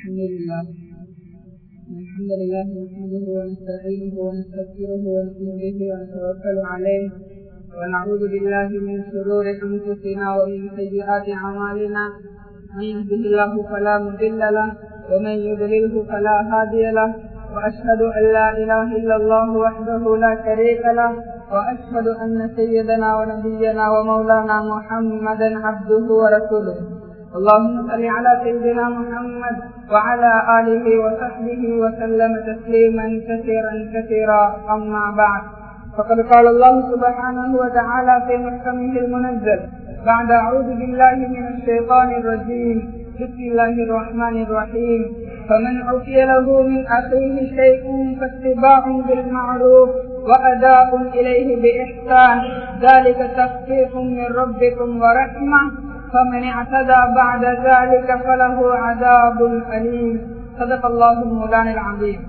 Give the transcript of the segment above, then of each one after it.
الحمد لله الحمد لله نحمده ونستعينه ونستغفره ونؤمن به ونتوكل عليه ونعوذ بالله من شرور انفسنا ومن سيئات اعمالنا من يهده الله فلا مضل له ومن يضلله فلا هادي له واشهد ان لا اله الا الله وحده لا شريك له واشهد ان سيدنا ونبينا ومولانا محمدا عبده ورسوله اللهم صل على سيدنا محمد وعلى اله وصحبه وسلم تسليما كثيرا كثيرا اما بعد فقد قال الله سبحانه وتعالى في محكمه المنزل بعد اعوذ بالله من الشيطان الرجيم بسم الله الرحمن الرحيم فمن عفي له من اخيه شيء فاتباع بالمعروف واداء اليه باحسان ذلك تخفيف من ربكم ورحمه فمن اعتدى بعد ذلك فله عذاب أليم صدق الله مولانا العظيم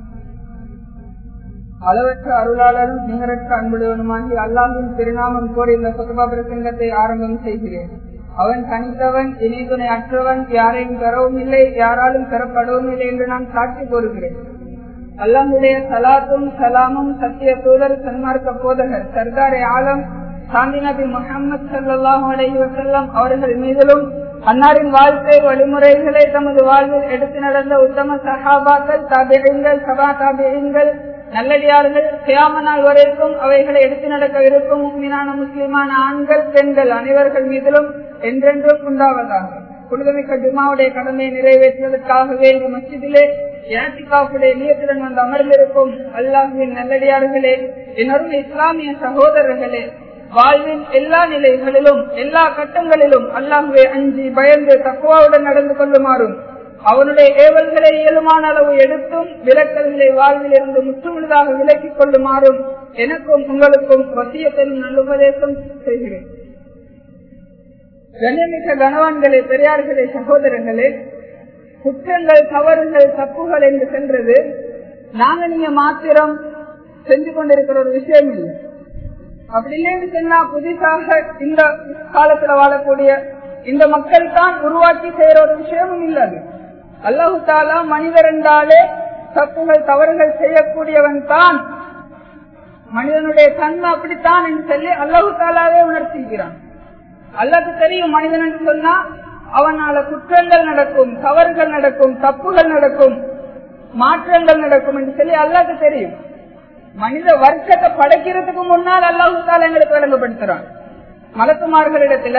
அளவற்ற அருளாளரும் நிகரற்ற அன்புடையவனுமாகி அல்லாஹின் திருநாமம் கோரி இந்த சொத்துபா பிரசங்கத்தை ஆரம்பம் செய்கிறேன் அவன் தனித்தவன் இணை துணை அற்றவன் யாரையும் பெறவும் இல்லை யாராலும் பெறப்படவும் இல்லை என்று நான் சாட்சி கூறுகிறேன் அல்லாஹுடைய சலாத்தும் சலாமும் சத்திய தூதர் சன்மார்க்க போதகர் சர்தாரே ஆலம் சாந்தி நபி முகமது சல்லாஹூ அலஹி வசல்லம் அவர்கள் மீதிலும் அன்னாரின் வாழ்க்கை வழிமுறைகளை தமது வாழ்வில் எடுத்து நடந்த உத்தம சஹாபாக்கள் தாபியங்கள் சபா தாபியங்கள் நல்லடியார்கள் சியாம நாள் வரைக்கும் அவைகளை எடுத்து நடக்க இருக்கும் உண்மையான முஸ்லிமான ஆண்கள் பெண்கள் அனைவர்கள் மீதிலும் என்றென்றும் உண்டாவதாக புனிதமிக்க ஜுமாவுடைய கடமையை நிறைவேற்றுவதற்காக வேண்டி மசிதிலே யாத்திகாவுடைய நியத்துடன் வந்து அமர்ந்திருக்கும் அல்லாஹுவின் நல்லடியார்களே என்னரும் இஸ்லாமிய சகோதரர்களே வாழ்வின் எல்லா நிலைகளிலும் எல்லா கட்டங்களிலும் அல்லாஹுவை அஞ்சி பயந்து தக்குவாவுடன் நடந்து கொள்ளுமாறும் அவனுடைய ஏவல்களை இயலுமான அளவு எடுத்தும் விலக்கல்களை வாழ்வில் இருந்து முற்றுமுழுதாக விலக்கிக் கொள்ளுமாறும் எனக்கும் உங்களுக்கும் வசியத்திலும் நல்லுபதேசம் செய்கிறேன் கண்ணியமிக்க கனவான்களே பெரியார்களே சகோதரர்களே குற்றங்கள் தவறுகள் தப்புகள் என்று சென்றது நாங்க நீங்க மாத்திரம் செஞ்சு கொண்டிருக்கிற ஒரு விஷயம் இல்லை அப்படி இல்லைன்னு சொன்னா புதுசாக இந்த காலத்துல வாழக்கூடிய இந்த மக்கள் தான் உருவாக்கி செய்யற ஒரு விஷயமும் இல்லது அல்லாஹு தாலா மனிதர் என்றாலே தப்புகள் தவறுகள் செய்யக்கூடியவன் தான் மனிதனுடைய தன்மை அப்படித்தான் என்று சொல்லி அல்லாஹு தாலாவே உணர்த்திக்கிறான் அல்லாது தெரியும் மனிதன் என்று சொன்னா அவனால குற்றங்கள் நடக்கும் தவறுகள் நடக்கும் தப்புகள் நடக்கும் மாற்றங்கள் நடக்கும் என்று சொல்லி அல்லாது தெரியும் மனித வர்க்கத்தை படைக்கிறதுக்கு முன்னால் அல்லாஹு தாலா எங்களுக்கு விளங்கப்படுத்துறான் மலக்குமார்களிடத்துல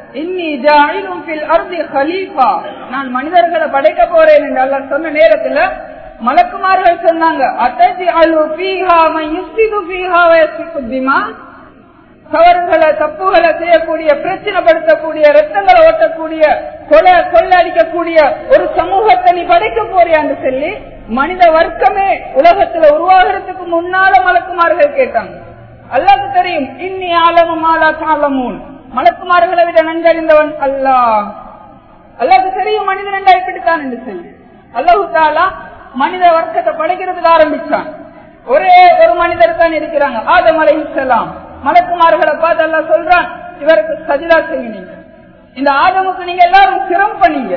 நான் மனிதர்களை படைக்க போறேன் என்று அல்ல சொன்ன நேரத்துல மலக்குமார்கள் சொன்னாங்க தவறுகளை தப்புகளை செய்யக்கூடிய பிரச்சனைப்படுத்தக்கூடிய ரத்தங்களை ஓட்டக்கூடிய கொலை கொள்ளை அடிக்கக்கூடிய ஒரு சமூகத்தை நீ படைக்க போறியான்னு சொல்லி மனித வர்க்கமே உலகத்துல உருவாகிறதுக்கு முன்னால மலக்குமார்கள் கேட்டாங்க அல்லாது தெரியும் இன்னி ஆலமும் ஆலா காலமூன் மலக்குமார்களை விட நன்கறிந்தவன் அல்லா அல்லாது தெரியும் மனிதன் என்றா இப்படித்தான் என்று சொல்லி அல்லாஹு தாலா மனித வர்க்கத்தை படைக்கிறதுக்கு ஆரம்பிச்சான் ஒரே ஒரு மனிதர் தான் இருக்கிறாங்க ஆதம் அலை இஸ்லாம் மலக்குமார்களை பார்த்து அல்லா சொல்றான் இவருக்கு சஜிதா செய்யுங்க இந்த ஆதமுக்கு நீங்க எல்லாரும் சிரம் பண்ணீங்க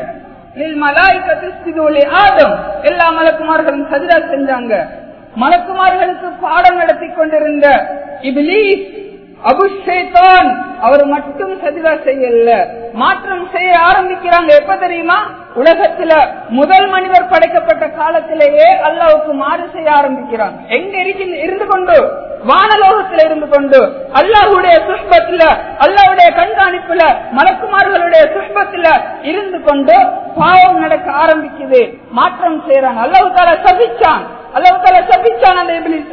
ஆதம் எல்லா மலக்குமார்களும் சஜிதா செஞ்சாங்க மலக்குமார்களுக்கு பாடம் நடத்தி கொண்டிருந்த இபிலீஸ் அபுஷேதான் அவர் மட்டும் சதிவா செய்யல மாற்றம் செய்ய ஆரம்பிக்கிறாங்க எப்ப தெரியுமா உலகத்துல முதல் மனிதர் படைக்கப்பட்ட காலத்திலேயே அல்லாவுக்கு மாறு செய்ய ஆரம்பிக்கிறாங்க எங்க இருந்து கொண்டு வானலோகத்துல இருந்து கொண்டு அல்லாஹுடைய சுஷ்பத்துல அல்லாவுடைய கண்காணிப்புல மலக்குமார்களுடைய சுஷ்பத்துல இருந்து கொண்டு பாவம் நடக்க ஆரம்பிக்குது மாற்றம் செய்யறாங்க அல்லாஹு தால சபிச்சான் அல்லாஹு தால சபிச்சான் அந்த இபிலிச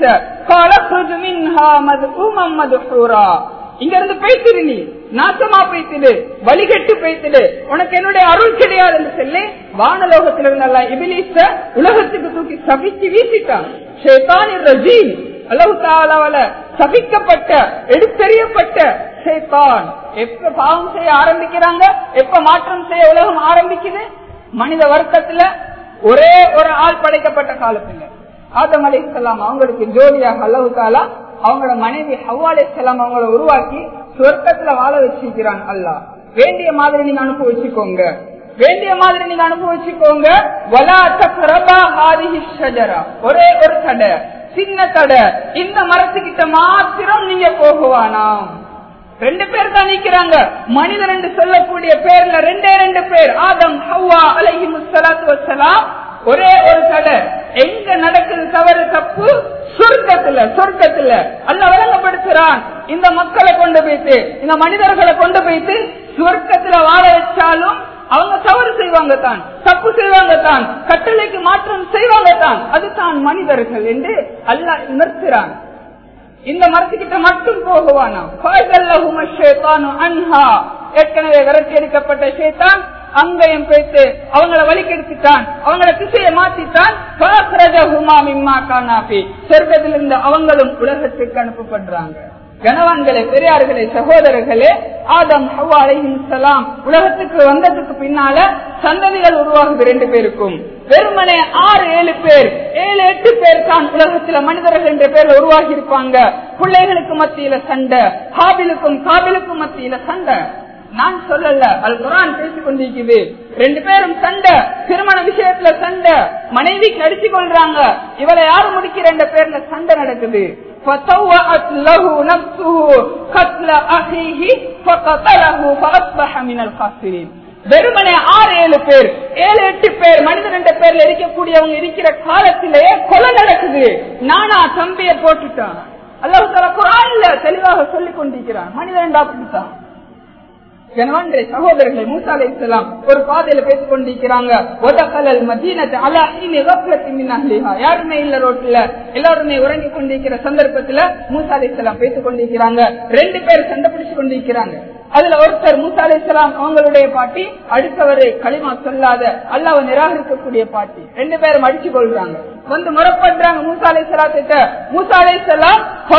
இங்க இருந்து பேசிடு நீ நாசமா பேசிடு வழிகட்டு பேசிடு உனக்கு என்னுடைய அருள் கிடையாது என்று சொல்லி வானலோகத்தில் இருந்த இபிலிச உலகத்துக்கு தூக்கி சபிச்சு வீசிட்டான் ரஜீம் அல்லாஹு தாலாவால சபிக்கப்பட்ட எடுத்தெறியப்பட்ட ஷேத்தான் எப்ப பாவம் செய்ய ஆரம்பிக்கிறாங்க எப்ப மாற்றம் செய்ய உலகம் ஆரம்பிக்குது மனித வர்க்கத்துல ஒரே ஒரு ஆள் படைக்கப்பட்ட காலத்துல ஆதம் அலி இஸ்லாம் அவங்களுக்கு ஜோடியாக அல்லாஹு தாலா அவங்களோட மனைவி ஹவ்வா அலி இஸ்லாம் அவங்கள உருவாக்கி சொர்க்கத்துல வாழ வச்சிருக்கிறான் அல்லாஹ் வேண்டிய மாதிரி நீங்க அனுப்ப வச்சுக்கோங்க வேண்டிய மாதிரி நீங்க அனுபவிச்சுக்கோங்க வலா தக்ரபா ஹாதிஹி ஷஜரா ஒரே ஒரு தடை சின்ன தடை இந்த மரத்துக்கிட்ட மாத்திரம் நீங்க போகுவானாம் ரெண்டு பேர் தான் நிக்கிறாங்க மனிதன் என்று சொல்லக்கூடிய பேர்ல ரெண்டே ரெண்டு பேர் ஆதம் ஹவ்வா அலைஹி முஸ்ஸலாத்து வஸ்ஸலாம் ஒரே ஒரு தடை எங்க நடக்குது தவறு தப்பு சொர்க்கத்துல சொர்க்கத்துல அல்ல வழங்கப்படுத்துறான் இந்த மக்களை கொண்டு போயிட்டு இந்த மனிதர்களை கொண்டு போயிட்டு சொர்க்கத்துல வாழ வச்சாலும் அவங்க தவறு செய்வாங்க தான் தப்பு செய்வாங்க தான் கட்டளைக்கு மாற்றம் செய்வாங்க தான் அது தான் மனிதர்கள் என்று அல்லாஹ் நிறுத்துறான் இந்த மரத்துக்கிட்ட மட்டும் போகுவானா ஏற்கனவே விரட்டி எடுக்கப்பட்ட சேத்தான் அங்கேயும் போயிட்டு அவங்கள வழிகெடுத்துட்டான் அவங்கள திசையை மாத்திட்டான் சொர்க்கத்திலிருந்து அவங்களும் உலகத்துக்கு அனுப்பப்படுறாங்க கனவான்களே பெரியார்களே சகோதரர்களே ஆதம் ஹவ்வா அலைஹிஸ்ஸலாம் உலகத்துக்கு வந்ததுக்கு பின்னால சந்ததிகள் உருவாகுது ரெண்டு பேருக்கும் வெறுமனே ஆறு ஏழு பேர் ஏழு எட்டு பேர் தான் உலகத்துல மனிதர்கள் என்ற பேர்ல உருவாகி இருப்பாங்க பிள்ளைகளுக்கு மத்தியில சண்டை காபிலுக்கும் காபிலுக்கும் மத்தியில சண்டை நான் சொல்லல அல் குரான் பேசிக் கொண்டிருக்குது ரெண்டு பேரும் சண்டை திருமண விஷயத்துல சண்டை மனைவிக்கு அடிச்சு கொள்றாங்க இவளை யாரு முடிக்கிற என்ற பேர்ல சண்டை நடக்குது فطوعت له نفسه قتل أخيه فقتله فأصبح من الخاسرين வெறுமனே ஆறு ஏழு பேர் ஏழு எட்டு பேர் மனிதன் என்ற பேர்ல இருக்கக்கூடியவங்க இருக்கிற காலத்திலேயே கொலை நடக்குது நானா தம்பிய போட்டுட்டான் அல்லாஹ் தலா குரான்ல தெளிவாக சொல்லிக் கொண்டிருக்கிறான் மனிதன் அப்படித்தான் கணவன்றை சகோதரர்களை மூசா அலை இஸ்லாம் ஒரு பாதையில பேசிக் கொண்டிருக்கிறாங்க ஒதகலல் மதீனத்தை அலாஹின் யாருமே இல்ல ரோட்ல எல்லாருமே உறங்கி கொண்டிருக்கிற சந்தர்ப்பத்துல மூசா அலை இஸ்லாம் பேசிக் கொண்டிருக்கிறாங்க ரெண்டு பேர் சண்டை பிடிச்சு கொண்டிருக்கிறாங்க அதுல ஒருத்தர் மூசா அலை இஸ்லாம் அவங்களுடைய பாட்டி அடுத்தவரை களிமா சொல்லாத அல்லாவை நிராகரிக்கக்கூடிய பாட்டி ரெண்டு பேரும் அடிச்சு கொள்றாங்க வந்து முறப்படுறாங்க மூசா அலை சலாத்திட்ட மூசா அலை சலாம்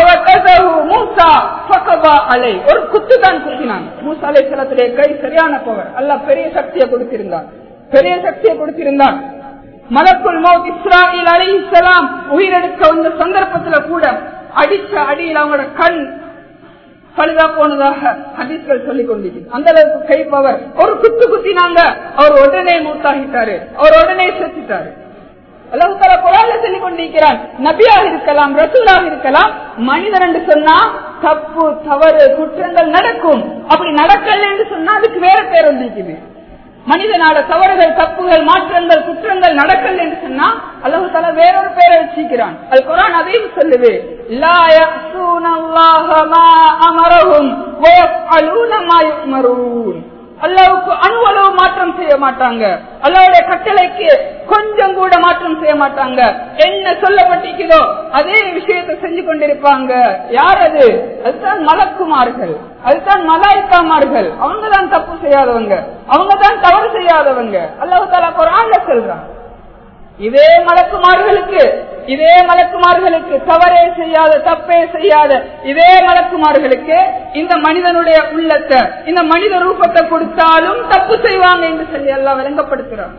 மூசா அலை ஒரு குத்து தான் குத்தினாங்க மூசா அலை சலாத்துடைய கை சரியான பவர் அல்ல பெரிய சக்தியை கொடுத்திருந்தான் பெரிய சக்தியை கொடுத்திருந்தான் மலக்குள் மௌத் இஸ்ராயில் அலை இஸ்லாம் உயிரெடுக்க வந்த சந்தர்ப்பத்துல கூட அடிச்ச அடியில் அவங்களோட கண் பழுதா போனதாக ஹதீஸ்கள் சொல்லிக் கொண்டிருக்கு அந்த அளவுக்கு கை பவர் ஒரு குத்து குத்தினாங்க அவர் உடனே மூத்தாகிட்டாரு அவர் உடனே செத்துட்டாரு அல்லாஹால குரான்ல சொல்லிக் கொண்டிருக்கிறான் நபியாக இருக்கலாம் ரசூலாக இருக்கலாம் மனிதன் என்று சொன்னா தப்பு தவறு குற்றங்கள் நடக்கும் அப்படி நடக்கல என்று சொன்னா அதுக்கு வேற பேர் வந்திருக்குது மனிதனால தவறுகள் தப்புகள் மாற்றங்கள் குற்றங்கள் நடக்கல என்று சொன்னா அல்லாஹு தாலா வேறொரு பேரை வச்சிருக்கிறான் அது குரான் அதையும் சொல்லுது லா யஸூன அல்லாஹ மா அமரஹும் வ யஃஅலூன மா யுமரூன் அல்லாவுக்கு அணுவளவு மாற்றம் செய்ய மாட்டாங்க அல்லாவுடைய கட்டளைக்கு கொஞ்சம் கூட மாற்றம் செய்ய மாட்டாங்க என்ன சொல்லப்பட்டிருக்கிறதோ அதே விஷயத்தை செஞ்சு கொண்டிருப்பாங்க யார் அது அதுதான் மலக்குமார்கள் அதுதான் மலாய்க்காமார்கள் அவங்க தான் தப்பு செய்யாதவங்க அவங்க தான் தவறு செய்யாதவங்க அல்லாஹு தாலா குரான்ல சொல்றாங்க இதே மலக்குமார்களுக்கு இதே மலக்குமார்களுக்கு தவறே செய்யாத தப்பே செய்யாத இதே மலக்குமார்களுக்கு இந்த மனிதனுடைய உள்ளத்தை இந்த மனித ரூபத்தை கொடுத்தாலும் தப்பு செய்வாங்க என்று சொல்லி எல்லாம் விளங்கப்படுத்துறாங்க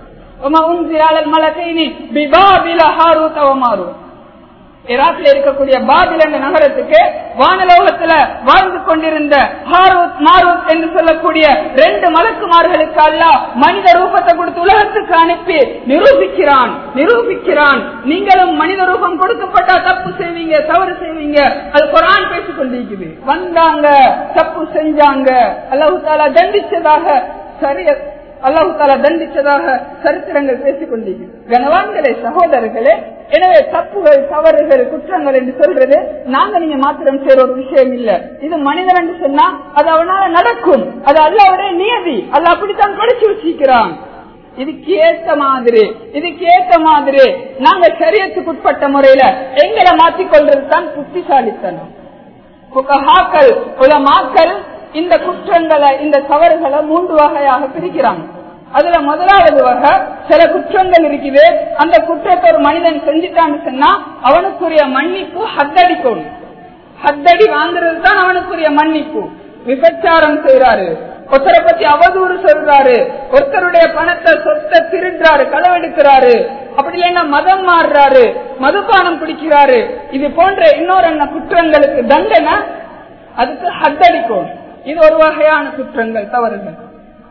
ஈராக்ல இருக்கக்கூடிய பாபில் என்ற நகரத்துக்கு வானலோகத்துல வாழ்ந்து கொண்டிருந்த ஹாரூத் மாரூத் என்று சொல்லக்கூடிய ரெண்டு மலக்குமார்களுக்கு அல்ல மனித ரூபத்தை கொடுத்து உலகத்துக்கு அனுப்பி நிரூபிக்கிறான் நிரூபிக்கிறான் நீங்களும் மனித ரூபம் கொடுக்கப்பட்டா தப்பு செய்வீங்க தவறு செய்வீங்க அது குரான் பேசிக் கொண்டிருக்குது வந்தாங்க தப்பு செஞ்சாங்க அல்லாஹு தாலா தண்டிச்சதாக சரிய அல்லாஹு தாலா தண்டிச்சதாக சரித்திரங்கள் பேசிக் கொண்டிருக்கிறது கனவான்களே சகோதரர்களே எனவே தப்புகள் தவறுகள் குற்றங்கள் என்று சொல்றது நாங்க நீங்க மாத்திரம் செய்யற ஒரு விஷயம் இல்ல இது மனிதன் என்று சொன்னா அது அவனால நடக்கும் அது அல்லாவுடைய நியதி அல்ல அப்படித்தான் படிச்சு வச்சிருக்கிறான் இதுக்கு ஏத்த மாதிரி இதுக்கு ஏத்த மாதிரி நாங்க சரியத்துக்குட்பட்ட முறையில எங்களை மாத்திக்கொள்றது தான் புத்திசாலித்தனம் புகஹாக்கள் உலமாக்கள் இந்த குற்றங்களை இந்த தவறுகளை மூன்று வகையாக பிரிக்கிறாங்க அதுல முதலாவது வகை சில குற்றங்கள் இருக்குது அந்த குற்றத்தை ஒரு மனிதன் செஞ்சுட்டான்னு சொன்னா அவனுக்குரிய மன்னிப்பு ஹத்தடிக்கணும் ஹத்தடி வாங்குறது தான் அவனுக்குரிய மன்னிப்பு விபச்சாரம் செய்யறாரு ஒருத்தரை பத்தி அவதூறு சொல்றாரு ஒருத்தருடைய பணத்தை சொத்தை திருடுறாரு களவெடுக்கிறாரு அப்படி இல்லைன்னா மதம் மாறுறாரு மதுபானம் குடிக்கிறாரு இது போன்ற இன்னொரு என்ன குற்றங்களுக்கு தண்டனை அதுக்கு ஹத்தடிக்கும் இது ஒரு வகையான குற்றங்கள் தவறுகள்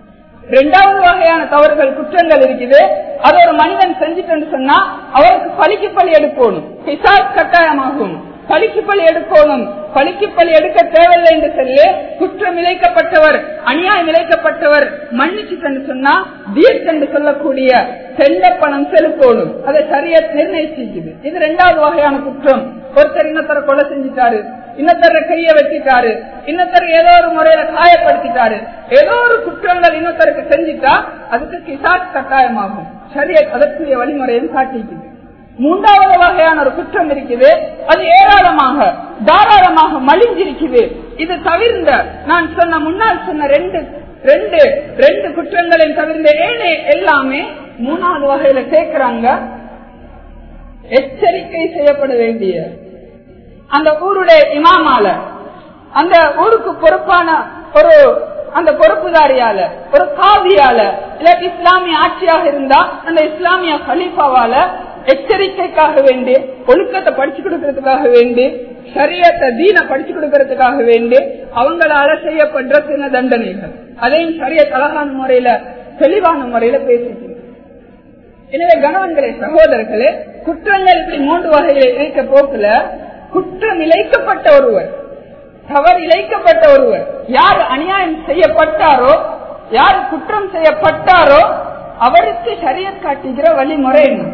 இரண்டாவது வகையான தவறுகள் குற்றங்கள் இருக்குது அது ஒரு மனிதன் செஞ்சுட்டு சொன்னா அவருக்கு பழிக்கு பழி எடுக்கணும் பிசாஸ் கட்டாயமாகும் பழிக்கு பழி எடுக்கணும் பழிக்கு பழி எடுக்க தேவையில்லை என்று சொல்லி குற்றம் இழைக்கப்பட்டவர் அநியாயம் இழைக்கப்பட்டவர் மன்னிச்சு என்று சொன்னா தீர்க் என்று சொல்லக்கூடிய செல்ல பணம் செலுத்தணும் அதை சரியா நிர்ணயிச்சிருக்குது இது இரண்டாவது வகையான குற்றம் ஒருத்தர் இன்னொருத்தர கொலை செஞ்சுட்டாரு இன்னொருத்தர கைய வெட்டிட்டாரு இன்னொருத்தர் ஏதோ ஒரு முறையில காயப்படுத்திட்டாரு ஏதோ ஒரு குற்றங்கள் இன்னொருத்தருக்கு செஞ்சுட்டா அதுக்கு கிசாஸ் கட்டாயமாகும் சரியா அதற்குரிய வழிமுறையும் காட்டிக்குது மூன்றாவது வகையான ஒரு குற்றம் இருக்குது அது ஏராளமாக தாராளமாக மலிஞ்சிருக்குது இது தவிர்ந்த நான் சொன்ன முன்னால் சொன்ன ரெண்டு ரெண்டு ரெண்டு குற்றங்களையும் தவிர்ந்த ஏழை எல்லாமே மூணாவது வகையில சேர்க்கிறாங்க எச்சரிக்கை செய்யப்பட வேண்டிய அந்த ஊருடைய இமாமால அந்த ஊருக்கு பொறுப்பான ஒரு அந்த பொறுப்புதாரியால ஒரு காவியால இல்லாட்டி இஸ்லாமிய ஆட்சியாக இருந்தா அந்த இஸ்லாமிய கலீஃபாவால எச்சரிக்கைக்காக வேண்டி ஒழுக்கத்தை படிச்சு கொடுக்கறதுக்காக வேண்டி சரியத்தை தீன படிச்சு கொடுக்கறதுக்காக வேண்டி அவங்களால செய்யப்படுற சின்ன தண்டனைகள் அதையும் சரிய அழகான முறையில தெளிவான முறையில பேசிட்டு எனவே கணவன்களே சகோதரர்களே குற்றங்கள் இப்படி மூன்று வகையில இழைக்க போக்குல குற்றம் இழைக்கப்பட்ட ஒருவர் தவறு இழைக்கப்பட்ட ஒருவர் யார் அநியாயம் செய்யப்பட்டாரோ யார் குற்றம் செய்யப்பட்டாரோ அவருக்கு சரிய காட்டுகிற வழிமுறை என்ன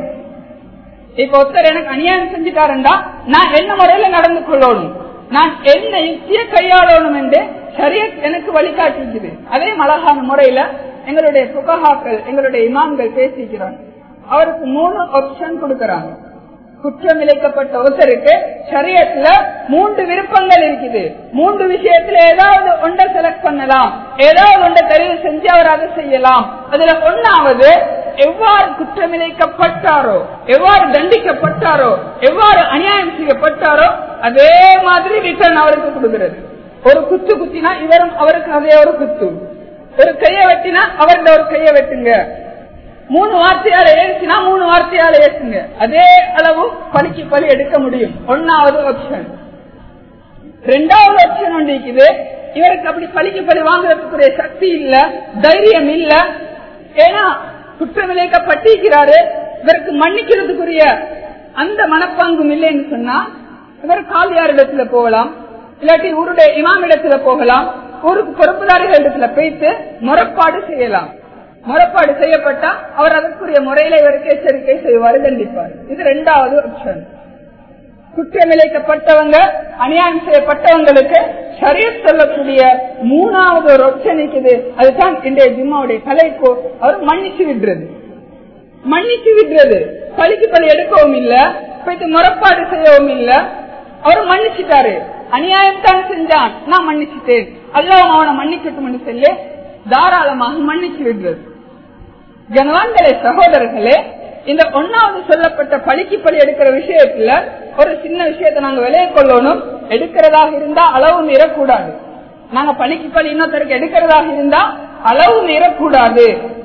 இப்ப ஒருத்தர் எனக்கு அநியாயம் செஞ்சுட்டாருண்டா நான் என்ன முறையில நடந்து கொள்ளணும் நான் என்ன யுக்திய கையாளணும் என்று சரிய எனக்கு வழிகாட்டிக்குது அதே அழகான முறையில எங்களுடைய புகஹாக்கள் எங்களுடைய இமாம்கள் பேசிக்கிறாங்க அவருக்கு மூணு ஆப்ஷன் கொடுக்கறாங்க குற்றம் இழைக்கப்பட்ட ஒருத்தருக்கு சரியத்துல மூன்று விருப்பங்கள் இருக்குது மூன்று விஷயத்துல ஏதாவது ஒன்றை செலக்ட் பண்ணலாம் ஏதாவது ஒன்றை தெரிவு செஞ்சு அவர் அதை செய்யலாம் அதுல ஒன்னாவது எவ்வாறு குற்றம் இழைக்கப்பட்டாரோ எவ்வாறு தண்டிக்கப்பட்டாரோ எவ்வாறு அநியாயம் செய்யப்பட்டாரோ அதே மாதிரி ரிட்டர்ன் அவருக்கு கொடுக்கிறது ஒரு குத்து குத்தினா இவரும் அவருக்கு அதே ஒரு குத்து ஒரு கைய வெட்டினா அவர்கிட்ட ஒரு கைய வெட்டுங்க மூணு வார்த்தையால ஏசினா மூணு வார்த்தையால ஏசுங்க அதே அளவு பலிக்கு பலி எடுக்க முடியும் ஒன்னாவது ஆப்ஷன் ரெண்டாவது ஆப்ஷன் ஒன்று இருக்குது இவருக்கு அப்படி பலிக்கு பலி வாங்குறதுக்குரிய சக்தி இல்ல தைரியம் இல்ல ஏன்னா குற்றம் விளைக்கப்பட்டிருக்கிறாரு இவருக்கு மன்னிக்கிறதுக்குரிய அந்த மனப்பாங்கும் இல்லைன்னு சொன்னா இவர் காலியார் இடத்துல போகலாம் இல்லாட்டி ஊருடைய இமாம் இடத்துல போகலாம் ஊருக்கு பொறுப்புதாரிகள் இடத்துல போயிட்டு முறப்பாடு செய்யலாம் முறப்பாடு செய்யப்பட்டா அவர் அதற்குரிய முறையில இவருக்கு எச்சரிக்கை செய்வாரு தண்டிப்பார் இது ரெண்டாவது ஆப்ஷன் குற்றம் இழைக்கப்பட்டவங்க அநியாயம் செய்யப்பட்டவங்களுக்கு சரிய சொல்லக்கூடிய மூணாவது ஒரு ஆப்ஷன் இருக்குது அதுதான் இன்றைய ஜிம்மாவுடைய தலைப்பு அவர் மன்னிச்சு விடுறது மன்னிச்சு விடுறது பழிக்கு பழி எடுக்கவும் இல்ல போயிட்டு முறப்பாடு செய்யவும் இல்ல அவர் மன்னிச்சுட்டாரு அநியாயம் தான் செஞ்சான் நான் மன்னிச்சுட்டேன் அல்லாவும் அவனை மன்னிக்கட்டும் சொல்லி தாராளமாக மன்னிச்சு விடுறது கனவான்களே சகோதரர்களே இந்த ஒன்னாவது சொல்லப்பட்ட பழிக்கு பழி எடுக்கிற விஷயத்துல ஒரு சின்ன விஷயத்தை நாங்க விளைய கொள்ளணும் எடுக்கிறதாக இருந்தா அளவு மீறக்கூடாது நாங்க பழிக்கு பழி இன்னொருத்தருக்கு எடுக்கிறதாக இருந்தா அளவு மீறக்கூடாது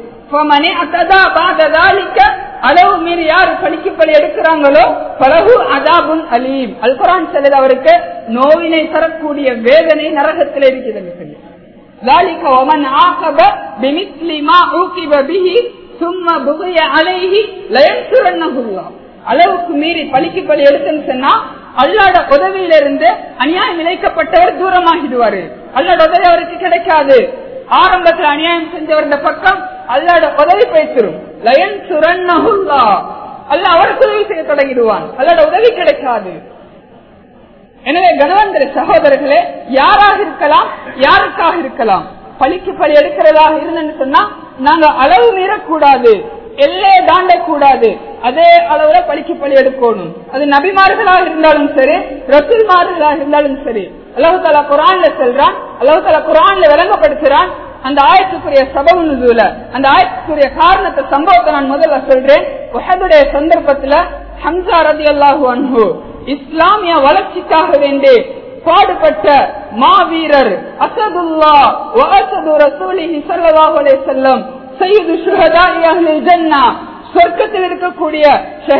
அளவு மீறி யாரு பழிக்கு பழி எடுக்கிறாங்களோ பலகு அதாபுன் அலீம் அல்குரான் செல்லது அவருக்கு நோவினை தரக்கூடிய வேதனை நரகத்தில் இருக்கிறது சொல்லி ذلك ومن عاقب بمثل ما عوقب به ثم بغي عليه لينصرنه الله அளவுக்கு மீறி பழிக்கு பழி எடுத்துன்னு சொன்னா அல்லாட உதவியிலிருந்து அநியாயம் இழைக்கப்பட்டவர் தூரமாகிடுவாரு அல்லாட உதவி அவருக்கு கிடைக்காது ஆரம்பத்தில் அநியாயம் செஞ்சவருடைய பக்கம் அல்லாட உதவி பேசிரும் லயன் சுரன்னகுல்லா அல்ல அவருக்கு உதவி செய்ய தொடங்கிடுவான் அல்லாட உதவி கிடைக்காது எனவே கணவந்திர சகோதரர்களே யாராக இருக்கலாம் யாருக்காக இருக்கலாம் பழிக்கு பழி எடுக்கிறதாக இருந்தேன்னு சொன்னா நாங்க அளவு மீறக்கூடாது எல்லையை தாண்டக்கூடாது அதே அளவுல பழிக்கு பழி எடுக்கணும் அது நபிமார்களாக இருந்தாலும் சரி ரசூல்மார்களாக இருந்தாலும் சரி அல்லாஹு தாலா குரான்ல செல்றான் அல்லாஹு தாலா குரான்ல விளங்கப்படுத்துறான் அந்த ஆயத்துக்குரிய சபவு நுதுல அந்த ஆயத்துக்குரிய காரணத்தை சம்பவத்தை நான் முதல்ல சொல்றேன் உஹதுடைய சந்தர்ப்பத்துல ஹம்சா ரதி அல்லாஹு அன்ஹு இஸ்லாமிய வளர்ச்சிக்காக வேண்டி பாடுபட்ட மாவீரர் அசதுல்லா வஅசது ரசூலிஹி ஸல்லல்லாஹு அலைஹி வஸல்லம் சையது ஷுஹதாஇ அஹ்லில் ஜன்னah சொர்க்கத்தில் இருக்கக்கூடிய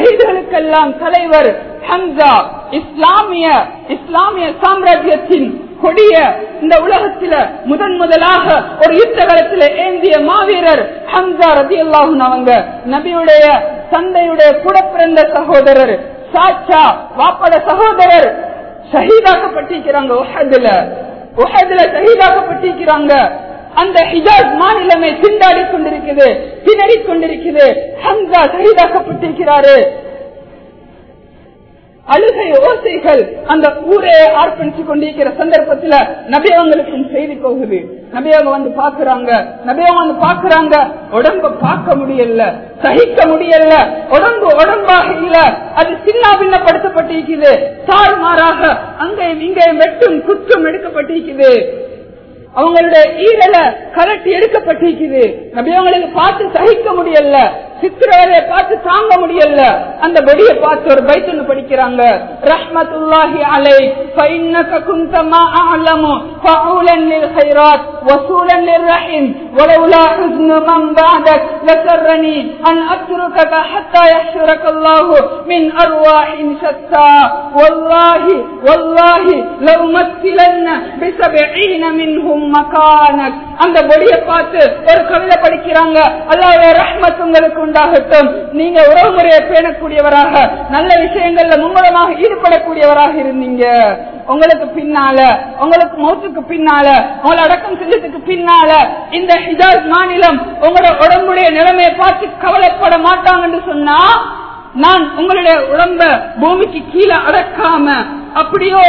ஷஹீதுகளுக்கெல்லாம் தலைவர் ஹம்சா இஸ்லாமிய இஸ்லாமிய சாம்ராஜ்யத்தின் கொடிய இந்த உலகத்தில முதன் முதலாக ஒரு யுத்த காலத்தில் ஏந்திய மாவீரர் ஹம்சா ரதி அவங்க நபியுடைய தந்தையுடைய கூட பிறந்த சகோதரர் சாச்சா வாப்பட சகோதரர் ஷஹீதாக்கப்பட்டிருக்கிறாங்க உஹதுல உஹதுல ஷஹீதாக்கப்பட்டிருக்கிறாங்க அந்த ஹிஜாஸ் மாநிலமே திண்டாடி கொண்டிருக்குது திணறி கொண்டிருக்குது ஹம்சா ஷஹீதாக்கப்பட்டிருக்கிறாரு அழுகை ஓசைகள் அந்த ஊரே ஆர்ப்பணிச்சு கொண்டிருக்கிற சந்தர்ப்பத்துல நபியவங்களுக்கும் செய்தி போகுது நபியவங்க வந்து பாக்குறாங்க நபியவங்க வந்து பாக்குறாங்க உடம்ப பார்க்க முடியல சகிக்க முடியல உடம்பு உடம்பாக இல்ல அது சின்ன பின்னப்படுத்தப்பட்டிருக்குது தாறுமாறாக அங்கேயும் இங்கேயும் வெட்டும் குற்றம் எடுக்கப்பட்டிருக்குது அவங்களுடைய ஈரல கரட்டி எடுக்கப்பட்டிருக்குது நபியவங்களுக்கு பார்த்து சகிக்க முடியல சித்திரவரையை பார்த்து தாங்க முடியல அந்த வெடியை பார்த்து ஒரு பைத்தொன்னு படிக்கிறாங்க ரஹ்மத்துல்லாஹி அலை فإنك كنت ما أعلم فعولا للخيرات وصولا للرحم ولولا حزن من بعدك لسرني أن أتركك حتى يحشرك الله من أرواح شتى والله والله لأمثلن بسبعين منهم مكانك அந்த பொடியை பார்த்து ஒரு கவிதை படிக்கிறாங்க அல்லாவுடைய ரஹ்மத் உங்களுக்கு உண்டாகட்டும் நீங்க உறவு முறையை பேணக்கூடியவராக நல்ல விஷயங்கள்ல மும்முரமாக ஈடுபடக்கூடியவராக இருந்தீங்க உங்களுக்கு பின்னால உங்களுக்கு மௌத்துக்கு பின்னால உங்களை அடக்கம் செஞ்சதுக்கு பின்னால இந்த ஹிஜாஸ் மாநிலம் உங்களோட உடம்புடைய நிலைமையை பார்த்து கவலைப்பட மாட்டாங்கன்னு சொன்னா நான் உங்களுடைய உடம்ப பூமிக்கு கீழே அடக்காம அப்படியோ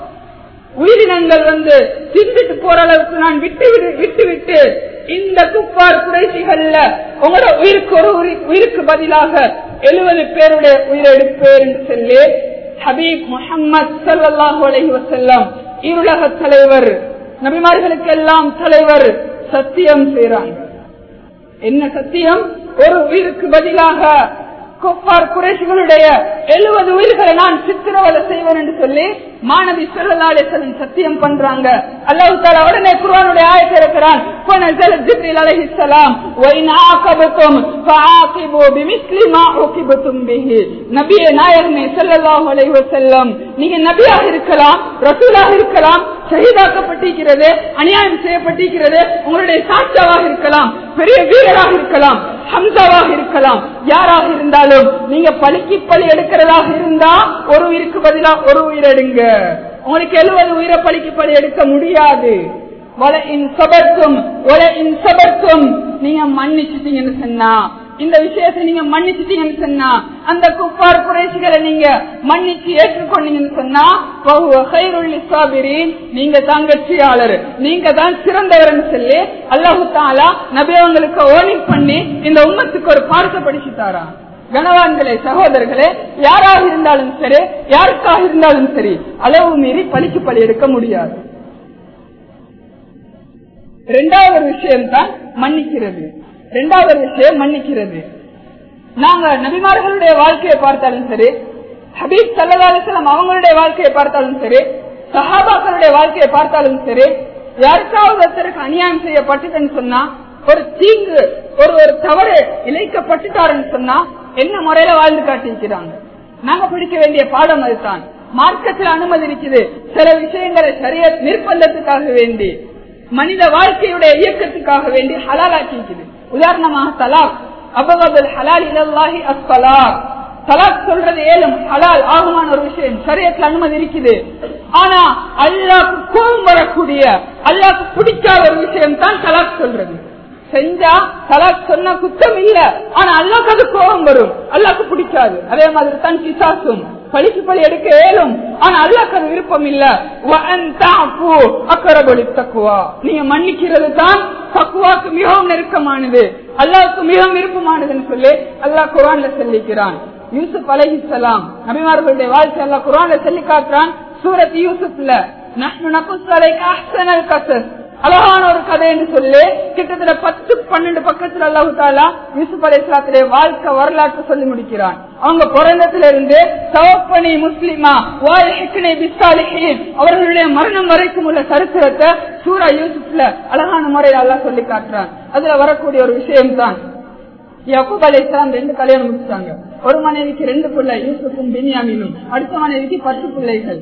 உயிரினங்கள் வந்து சிந்திட்டு போற அளவுக்கு நான் விட்டு விட்டு விட்டு விட்டு இந்த குப்பார் குறைசிகள்ல உங்களோட உயிருக்கு ஒரு உயிருக்கு பதிலாக எழுபது பேருடைய உயிரை எடுப்பேர் என்று சொல்லி ஹபீப் முகமது சல்லாஹூ அலஹி வசல்லம் இருளக தலைவர் நபிமார்களுக்கெல்லாம் தலைவர் சத்தியம் செய்யறாங்க என்ன சத்தியம் ஒரு உயிருக்கு பதிலாக குப்பார் குறைசிகளுடைய எழுபது உயிர்களை நான் சித்திரவதை செய்வேன் என்று சொல்லி மாணவி சொல்லலாளேசன் சத்தியம் பண்றாங்க அல்லாஹு தாலா உடனே குர்ஆனுடைய ஆயத்தை இருக்கிறான் فنزل جبريل عليه السلام وإن عاقبتم فعاقبوا بمثل ما عوقبتم به நபியே நாயகமே ஸல்லல்லாஹு அலைஹி வஸல்லம் நீங்க நபியாக இருக்கலாம் ரசூலாக இருக்கலாம் ஷஹீதாக்கப்பட்டிருக்கிறது அநியாயம் செய்யப்பட்டிருக்கிறது உங்களுடைய சாட்சாவாக இருக்கலாம் பெரிய வீரராக இருக்கலாம் ஹம்சாவாக இருக்கலாம் யாராக இருந்தாலும் நீங்க பலிக்கு பலி எடுக்கிறதாக இருந்தா ஒரு உயிருக்கு பதிலா ஒரு உயிர் எடுங்க உங்களுக்கு எழுபது உயிரை பலிக்கு பலி எடுக்க முடியாது வல இன் சபர்க்கும் வல இன் சபர்க்கும் நீங்க மன்னிச்சுட்டீங்கன்னு சொன்னா இந்த விஷயத்தை நீங்க மன்னிச்சுட்டீங்கன்னு சொன்னா அந்த குப்பார் குறைசிகளை நீங்க மன்னிச்சு ஏற்றுக்கொண்டீங்கன்னு சொன்னா நீங்க தான் வெற்றியாளர் நீங்க தான் சிறந்தவர்னு சொல்லி அல்லாஹு தாலா நபியவங்களுக்கு ஓனிங் பண்ணி இந்த உம்மத்துக்கு ஒரு பாடத்தை படிச்சு தாரா கனவான்களே சகோதரர்களே யாராக இருந்தாலும் சரி யாருக்காக இருந்தாலும் சரி அளவு மீறி பழிக்கு பழி எடுக்க முடியாது இரண்டாவது விஷயம் தான் மன்னிக்கிறது இரண்டாவது விஷயம் மன்னிக்கிறது நாங்க நபிமார்களுடைய வாழ்க்கையை பார்த்தாலும் சரி ஹபீப் சல்லாஸ்லாம் அவங்களுடைய வாழ்க்கையை பார்த்தாலும் சரி சஹாபாக்களுடைய வாழ்க்கையை பார்த்தாலும் சரி யாருக்காவது ஒருத்தருக்கு அநியாயம் செய்யப்பட்டுன்னு சொன்னா ஒரு தீங்கு ஒரு ஒரு தவறு இழைக்கப்பட்டுட்டாருன்னு சொன்னா என்ன முறையில வாழ்ந்து காட்டியிருக்கிறாங்க நாங்க பிடிக்க வேண்டிய பாடம் அதுதான் மார்க்கத்தில் அனுமதி இருக்குது சில விஷயங்களை சரிய நிர்பந்தத்துக்காக வேண்டி மனித வாழ்க்கையுடைய இயக்கத்துக்காக வேண்டி ஹலாலாக்கி இருக்குது உதாரணமாக தலாக் அபகபுல் ஹலால் இலல்லாஹி அஸ்தலாக் தலாக் சொல்றது ஏலும் ஹலால் ஆகுமான ஒரு விஷயம் சரியத்துல அனுமதி இருக்குது ஆனா அல்லாக்கு கோபம் வரக்கூடிய அல்லாக்கு பிடிக்காத ஒரு விஷயம் தான் தலாக் சொல்றது செஞ்சா தலாக் சொன்ன குத்தம் இல்ல ஆனா அல்லாக்கு அது கோபம் வரும் அல்லாக்கு பிடிக்காது அதே மாதிரி தான் கிசாசும் பழிக்கு பழி எடுக்க ஏலும் ஆனா அல்லாக்கு அது விருப்பம் இல்ல அக்கரபொலி தக்குவா நீங்க மன்னிக்கிறது தான் தக்குவாக்கு மிகவும் நெருக்கமானது அல்லாவுக்கு மிகவும் விருப்பமானதுன்னு சொல்லி அல்லாஹ் குரான்ல சொல்லிக்கிறான் யூசுப் அலஹிசலாம் நபிமார்களுடைய வாழ்க்கை அல்லா குரான்ல சொல்லி காட்டுறான் சூரத் யூசுப்ல நஹ்னு நகுஸ்ஸு அலைக அஹ்ஸனல் கஸஸ் அழகான ஒரு கதை என்று சொல்லி கிட்டத்தட்ட பத்து பன்னெண்டு பக்கத்துல அல்லாஹு தாலா யூசுப் அலி இஸ்லாத்துடைய வாழ்க்கை வரலாற்று சொல்லி முடிக்கிறான் அவங்க பிறந்ததுல இருந்து சவப்பனி முஸ்லிமா வாய்ஹிக்னி பிஸ்ஸாலிஹீன் அவர்களுடைய மரணம் வரைக்கும் உள்ள சரித்திரத்தை சூரா யூசுப்ல அழகான முறையில் அல்லாஹ் சொல்லி காட்டுறான் அதுல வரக்கூடிய ஒரு விஷயம் தான் யக்கூப் அலி இஸ்லாம் ரெண்டு கல்யாணம் முடிச்சாங்க ஒரு மனைவிக்கு ரெண்டு பிள்ளை யூசுஃபும் பின்யாமினும் அடுத்த மனைவிக்கு பத்து பிள்ளைகள்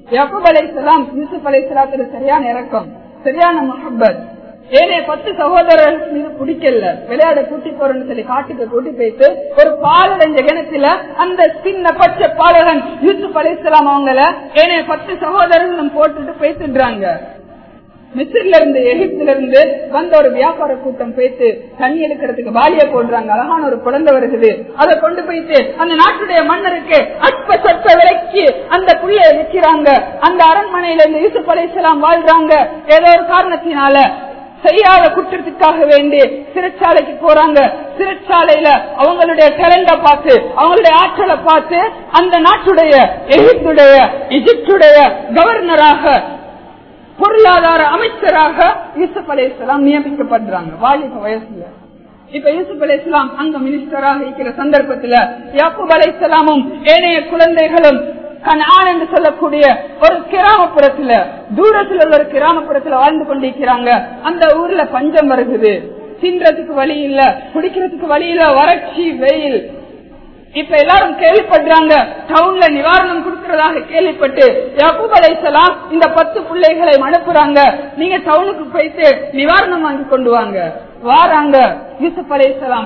யாக்கூப் அலைசலாம் யூசுப் அலைசலாத்துல சரியான இறக்கம் சரியான முஹப்பத் ஏனைய பத்து சகோதரர்கள் மீது பிடிக்கல விளையாட கூட்டி போறேன்னு சொல்லி காட்டுக்கு கூட்டி போயிட்டு ஒரு பாலடைஞ்ச கிணத்துல அந்த சின்ன பச்சை பாலகன் யூசுப் அலைசலாம் அவங்கள ஏனைய பத்து சகோதரர்களும் போட்டுட்டு போயிட்டுறாங்க மிஸ்ரில இருந்து எகிப்துல இருந்து வந்த ஒரு வியாபார கூட்டம் போயிட்டு தண்ணி எடுக்கிறதுக்கு வாலிய போடுறாங்க அழகான ஒரு குழந்தை வருகிறது அதை கொண்டு போயிட்டு அந்த நாட்டுடைய மன்னருக்கு அற்ப சற்ப விலைக்கு அந்த புள்ளைய விற்கிறாங்க அந்த அரண்மனையில இருந்து யூசுப் அலைசலாம் வாழ்றாங்க ஏதோ ஒரு காரணத்தினால செய்யாத குற்றத்துக்காக வேண்டி சிறைச்சாலைக்கு போறாங்க சிறைச்சாலையில அவங்களுடைய டேலண்ட பார்த்து அவங்களுடைய ஆற்றலை பார்த்து அந்த நாட்டுடைய எகிப்துடைய இஜிப்டுடைய கவர்னராக பொருளாதார அமைச்சராக யூசுப் அலி இஸ்லாம் நியமிக்கப்படுறாங்க வாலிப வயசுல இப்ப யூசுப் அலி இஸ்லாம் அங்க மினிஸ்டராக இருக்கிற சந்தர்ப்பத்துல யாக்கூப் அலி இஸ்லாமும் ஏனைய குழந்தைகளும் கனான் என்று சொல்லக்கூடிய ஒரு கிராமப்புறத்துல தூரத்தில் உள்ள ஒரு கிராமப்புறத்துல வாழ்ந்து கொண்டிருக்கிறாங்க அந்த ஊர்ல பஞ்சம் வருகுது தின்றதுக்கு வழி இல்ல குடிக்கிறதுக்கு வழி இல்ல வறட்சி வெயில் இப்ப எல்லாரும் கேள்விப்படுறாங்க டவுன்ல நிவாரணம் கொடுக்கறதாக கேள்விப்பட்டு யாக்கூப் அலைசலாம் இந்த பத்து பிள்ளைகளை அனுப்புறாங்க நீங்க டவுனுக்கு போயிட்டு நிவாரணம் வாங்கி கொண்டு வாங்க வாராங்க யூசுப் அலைசலாம்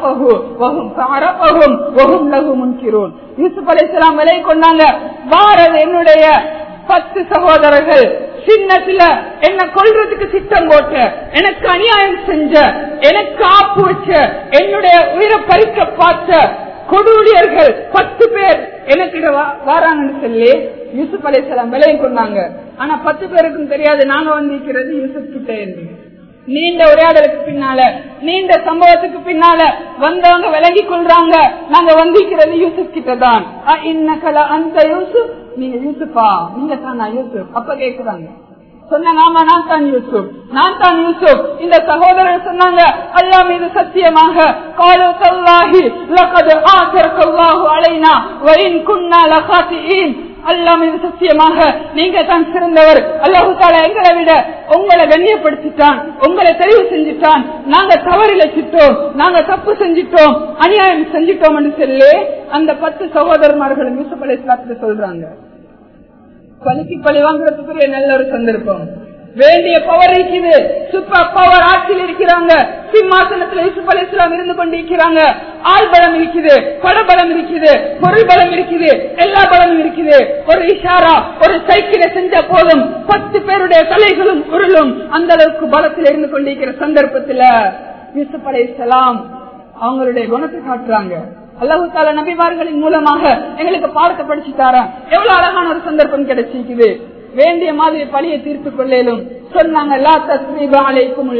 யூசுப் அலைசலாம் விலை கொண்டாங்க வாரது என்னுடைய பத்து சகோதரர்கள் சின்னத்துல என்ன கொள்றதுக்கு திட்டம் போட்ட எனக்கு அநியாயம் செஞ்ச எனக்கு ஆப்பு வச்ச என்னுடைய உயிரை பறிக்க பார்த்த கொடூழியர்கள் பத்து பேர் எனக்கு வாராங்கன்னு சொல்லி யூசுப் அலிசலாம் விலையும் கொண்டாங்க ஆனா பத்து பேருக்கும் தெரியாது நாங்க வந்திருக்கிறது யூசுப் கிட்ட இருந்து நீண்ட உரையாடலுக்கு பின்னால நீண்ட சம்பவத்துக்கு பின்னால வந்தவங்க விலகி கொள்றாங்க நாங்க வந்திருக்கிறது யூசுப் கிட்ட தான் இன்னக்கல அந்த யூசுப் நீங்க யூசுப்பா நீங்க தானா யூசுப் அப்ப கேக்குறாங்க சொன்னாங்க ஆமா நான் தான் யூசுப் நான் தான் யூசுப் இந்த சகோதரர் சொன்னாங்க அல்லா மீது சத்தியமாக காலு கல்லாஹி லகது ஆசரக்கல்லாஹு அலைனா வயின் குன்னா லகாசியின் அல்லா மீது சத்தியமாக நீங்க தான் சிறந்தவர் அல்லாஹு தாலா எங்களை விட உங்களை கண்ணியப்படுத்திட்டான் உங்களை தெரிவு செஞ்சுட்டான் நாங்க தவறிழைச்சிட்டோம் நாங்க தப்பு செஞ்சிட்டோம் அநியாயம் செஞ்சிட்டோம் என்று சொல்லி அந்த பத்து சகோதரமார்களும் யூசுப் அலி சொல்றாங்க பலிக்கு பழி வாங்குறதுக்குரிய நல்ல ஒரு சந்தர்ப்பம் வேண்டிய பவர் இருக்குது சூப்பர் பவர் ஆட்சியில் இருக்கிறாங்க சிம்மாசனத்துல யூசுப் அலி இஸ்லாம் இருந்து கொண்டிருக்கிறாங்க ஆள் பலம் இருக்குது படபலம் இருக்குது பொருள் பலம் இருக்குது எல்லா பலமும் இருக்குது ஒரு இஷாரா ஒரு சைக்கிளை செஞ்ச போதும் பத்து பேருடைய தலைகளும் உருளும் அந்த அளவுக்கு பலத்தில் இருந்து கொண்டிருக்கிற சந்தர்ப்பத்துல யூசுப் அலி இஸ்லாம் அவங்களுடைய குணத்தை காட்டுறாங்க அல்லாஹு தால நபிமார்களின் மூலமாக எங்களுக்கு பாடத்தை படிச்சுட்டாரா எவ்வளவு அழகான ஒரு சந்தர்ப்பம் கிடைச்சிருக்குது வேண்டிய மாதிரி பழியை தீர்த்து கொள்ளலும் சொன்னாங்க லா தஸ்ரீபா அலைக்கும்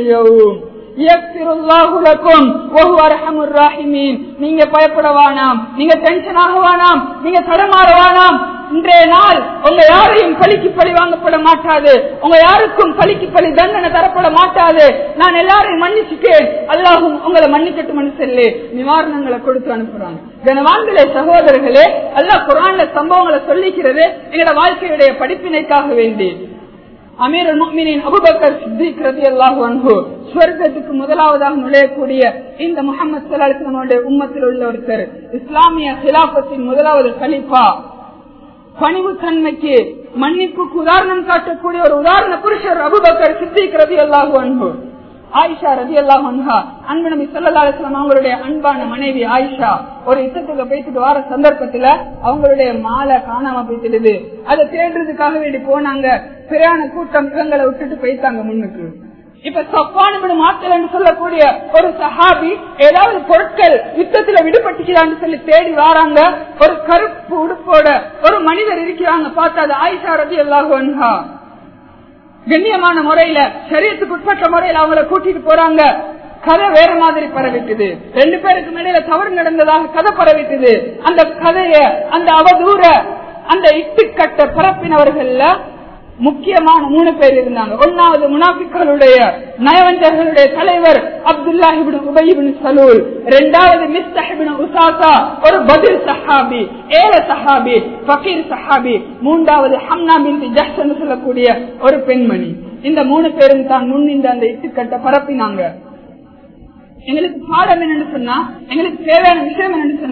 நீங்க பயப்பட வேணாம் நீங்க டென்ஷன் ஆக வேணாம் நீங்க தடமாற வேணாம் இன்றைய நாள் உங்க யாரையும் பழிக்கு பழி வாங்கப்பட மாட்டாது உங்க யாருக்கும் பழிக்கு பழி தண்டனை தரப்பட மாட்டாது நான் எல்லாரையும் மன்னிச்சுட்டேன் அல்லாஹும் உங்களை மன்னிக்கட்டும் சொல்லி நிவாரணங்களை கொடுத்து அனுப்புறாங்க கனவான்களே சகோதரர்களே அல்லாஹ் குரான்ல சம்பவங்களை சொல்லிக்கிறது எங்களோட வாழ்க்கையுடைய படிப்பினைக்காக வேண்டி அமீர் முக்மினின் அபுபக்கர் சித்திக் ரதி அல்லாஹு அன்பு ஸ்வர்க்கத்துக்கு முதலாவதாக நுழையக்கூடிய இந்த முகமது சலாஹனுடைய உம்மத்தில் உள்ள ஒருத்தர் இஸ்லாமிய ஹிலாபத்தின் முதலாவது கலிஃபா பணிவு தன்மைக்கு மன்னிப்புக்கு உதாரணம் காட்டக்கூடிய ஒரு உதாரண புருஷர் அபுபக்கர் சித்திக் ரதி அல்லாஹு அன்பு ஆயிஷா ரதி அல்லாஹ் அன்பு நபி சொல்லலாம் அவங்களுடைய அன்பான மனைவி ஆயிஷா ஒரு யுத்தத்துக்கு போயிட்டு வர சந்தர்ப்பத்துல அவங்களுடைய மாலை காணாம போயிட்டு அதை தேடுறதுக்காக வேண்டி போனாங்க பிரியான கூட்டம் இவங்களை விட்டுட்டு போயிட்டாங்க முன்னுக்கு இப்ப சப்பானு மாத்தல் என்று சொல்லக்கூடிய ஒரு சஹாபி ஏதாவது பொருட்கள் யுத்தத்துல விடுபட்டுக்கிறான்னு சொல்லி தேடி வராங்க ஒரு கருப்பு உடுப்போட ஒரு மனிதர் இருக்கிறாங்க பார்த்தா அது ஆயிஷா ரதி அல்லாஹா கண்ணியமான முறையில சரியத்துக்கு உட்பட்ட முறையில அவங்கள கூட்டிட்டு போறாங்க கதை வேற மாதிரி பரவிட்டுது ரெண்டு பேருக்கு மேல தவறு நடந்ததாக கதை பரவிட்டுது அந்த கதைய அந்த அவதூற அந்த இட்டுக்கட்ட பரப்பினவர்கள்ல முக்கியமான மூணு பேர் இருந்தாங்க ஒன்னாவது முனாபிக்களுடைய நயவஞ்சர்களுடைய தலைவர் அப்துல்லாஹிபின் உபயிபின் சலூல் இரண்டாவது மிஸ்தஹிபின் உசாசா ஒரு பதில் சஹாபி ஏல சஹாபி பகீர் சஹாபி மூன்றாவது ஹம்னா பின் ஜஹ்சன் சொல்லக்கூடிய ஒரு பெண்மணி இந்த மூணு பேரும் தான் முன்னின்று அந்த இட்டுக்கட்ட பரப்பினாங்க எங்களுக்கு பாடம் என்னன்னு சொன்னா எங்களுக்கு தேவையான விஷயம் என்னன்னு சொன்னா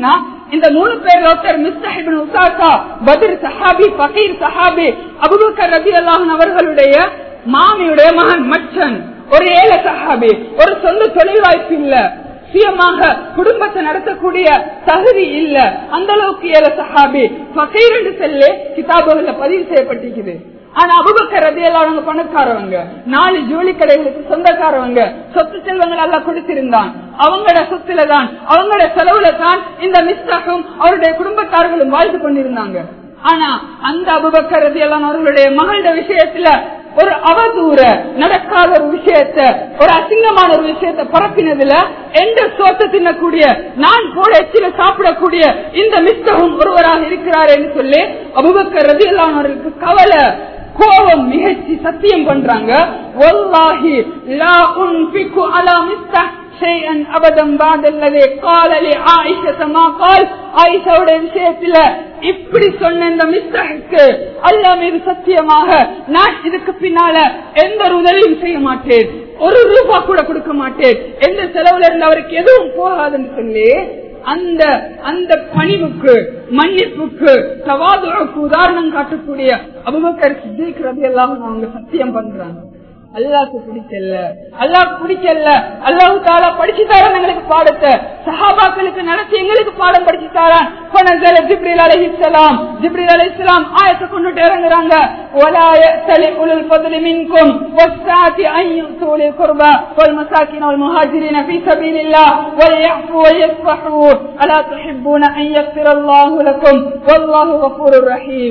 இந்த மூணு பேர் ஒருத்தர் மிஸ்தஹிபின் உசாசா பத்ர் சஹாபி பகீர் சஹாபி அபுபக்கர் ரபி அல்லாஹன் அவர்களுடைய மாமியுடைய மகன் மச்சன் ஒரு ஏழை சஹாபி ஒரு சொந்த தொழில் வாய்ப்பு இல்ல சுயமாக குடும்பத்தை நடத்தக்கூடிய தகுதி இல்ல அந்த அளவுக்கு ஏழை சஹாபி பகீர் என்று செல்லு கிதாபுகள்ல பதிவு செய்யப்பட்டிருக்குது ஆனா அபுபக்கர் ரதியல்லாதவங்க பணக்காரவங்க நாலு ஜோலி கடைகளுக்கு சொந்தக்காரவங்க சொத்து செல்வங்கள் எல்லாம் கொடுத்திருந்தான் அவங்களோட சொத்துல தான் அவங்களோட செலவுல தான் இந்த மிஸ்டாகும் அவருடைய குடும்பத்தார்களும் வாழ்ந்து கொண்டிருந்தாங்க ஆனா அந்த அபுபக்கர் ரதியல்லான் அவர்களுடைய மகளோட விஷயத்துல ஒரு அவதூற நடக்காத ஒரு விஷயத்த ஒரு அசிங்கமான ஒரு விஷயத்த பரப்பினதுல எந்த சோத்த தின்னக்கூடிய நான் போல எச்சில சாப்பிடக்கூடிய இந்த மிஸ்தகம் ஒருவராக இருக்கிறார் என்று சொல்லி அபுபக்கர் ரதியல்லான் அவர்களுக்கு கவலை கோபம் மிகச்சி சத்தியம் பண்றாங்க வல்லாஹி லா உன்ஃபிகு அலா மிஸ்தஹ் ஷைஅன் அபதம் பாதல்லதே قال لعائشة ما قال ஆயிஷாவோட விஷயத்துல இப்படி சொன்ன இந்த மிஸ்டருக்கு அல்லா மீது சத்தியமாக நான் இதுக்கு பின்னால எந்த ஒரு உதவியும் செய்ய மாட்டேன் ஒரு ரூபா கூட கொடுக்க மாட்டேன் எந்த செலவுல இருந்து அவருக்கு எதுவும் போகாதுன்னு சொல்லி அந்த அந்த பணிவுக்கு மன்னிப்புக்கு சவாதுக்கு உதாரணம் காட்டக்கூடிய அபுபக்கர் சித்திக்கிறது எல்லாம் அவங்க சத்தியம் பண்றாங்க அல்லாக்கு பிடிக்கல அல்லாக்கு பிடிக்கல அல்லாஹு தாலா படிச்சு தரான் எங்களுக்கு பாடத்தை சஹாபாக்களுக்கு நடத்தி எங்களுக்கு பாடம் படிச்சு தரான் ஜிப்ரில் அலைஹிஸ்ஸலாம் ஜிப்ரில் அலைஹிஸ்ஸலாம் ஆயத்தை கொண்டுட்டு இறங்குறாங்க ولا يأتل أولو الفضل منكم والسعة أن يؤتوا أولي القربى والمساكين والمهاجرين في سبيل الله وليعفوا ويصفحوا ألا تحبون أن يغفر الله لكم والله غفور رحيم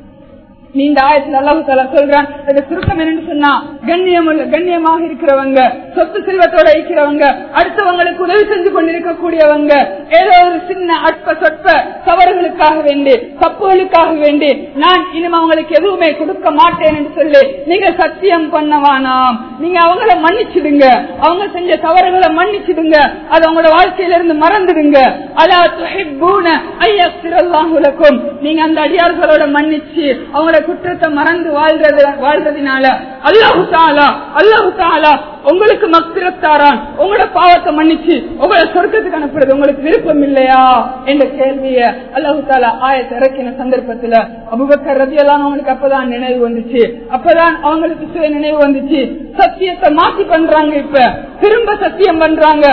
நீண்ட ஆயத்தில் அல்லாஹு தாலா சொல்றான் அது சுருக்கம் என்னன்னு சொன்னா கண்ணியம் உள்ள கண்ணியமாக இருக்கிறவங்க சொத்து செல்வத்தோட இருக்கிறவங்க அடுத்தவங்களுக்கு உதவி செஞ்சு கொண்டிருக்கக்கூடியவங்க ஏதோ ஒரு சின்ன அற்ப சொற்ப தவறுகளுக்காக வேண்டி தப்புகளுக்காக வேண்டி நான் இனிமே அவங்களுக்கு எதுவுமே கொடுக்க மாட்டேன் என்று சொல்லி நீங்க சத்தியம் பண்ணவானாம் நீங்க அவங்கள மன்னிச்சிடுங்க அவங்க செஞ்ச தவறுகளை மன்னிச்சிடுங்க அது அவங்களோட வாழ்க்கையில இருந்து மறந்துடுங்க அலா துஹிப்பூன ஐயஸ்திரல்லாஹுலக்கும் நீங்க அந்த அடியார்களோட மன்னிச்சு அவங்களோட குற்றத்தை மறந்து வாழ்றது வாழ்றதுனால அல்லாஹு தாலா அல்லாஹு தாலா உங்களுக்கு மக்திரத்தாரான் உங்களோட பாவத்தை மன்னிச்சு உங்களை சொர்க்கத்துக்கு அனுப்புறது உங்களுக்கு விருப்பம் இல்லையா என்ற கேள்விய அல்லாஹு தாலா ஆயத்தை இறக்கின சந்தர்ப்பத்துல அபுபக்கர் ரதி எல்லாம் அவங்களுக்கு அப்பதான் நினைவு வந்துச்சு அப்பதான் அவங்களுக்கு சுய நினைவு வந்துச்சு சத்தியத்தை மாத்தி பண்றாங்க இப்ப திரும்ப சத்தியம் பண்றாங்க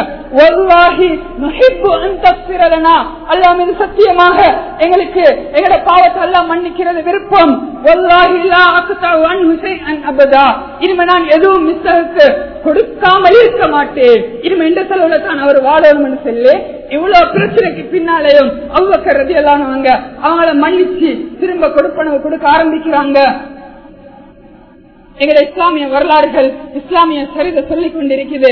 அல்லா மீது சத்தியமாக எங்களுக்கு எங்களோட பாவத்தை எல்லாம் மன்னிக்கிறது விருப்பம் இனிமே நான் எதுவும் மிஸ்ஸுக்கு கொடுக்காமல் இருக்க மாட்டேன் இனிமே எந்த செலவுல தான் அவர் வாழணும்னு சொல்லி இவ்வளவு பிரச்சனைக்கு பின்னாலேயும் அவ்வக்க ரதி எல்லானவங்க அவங்கள மன்னிச்சு திரும்ப கொடுப்பனவு கொடுக்க ஆரம்பிக்கிறாங்க எங்களை இஸ்லாமிய வரலாறுகள் இஸ்லாமிய சரிதை சொல்லிக் கொண்டிருக்கிறது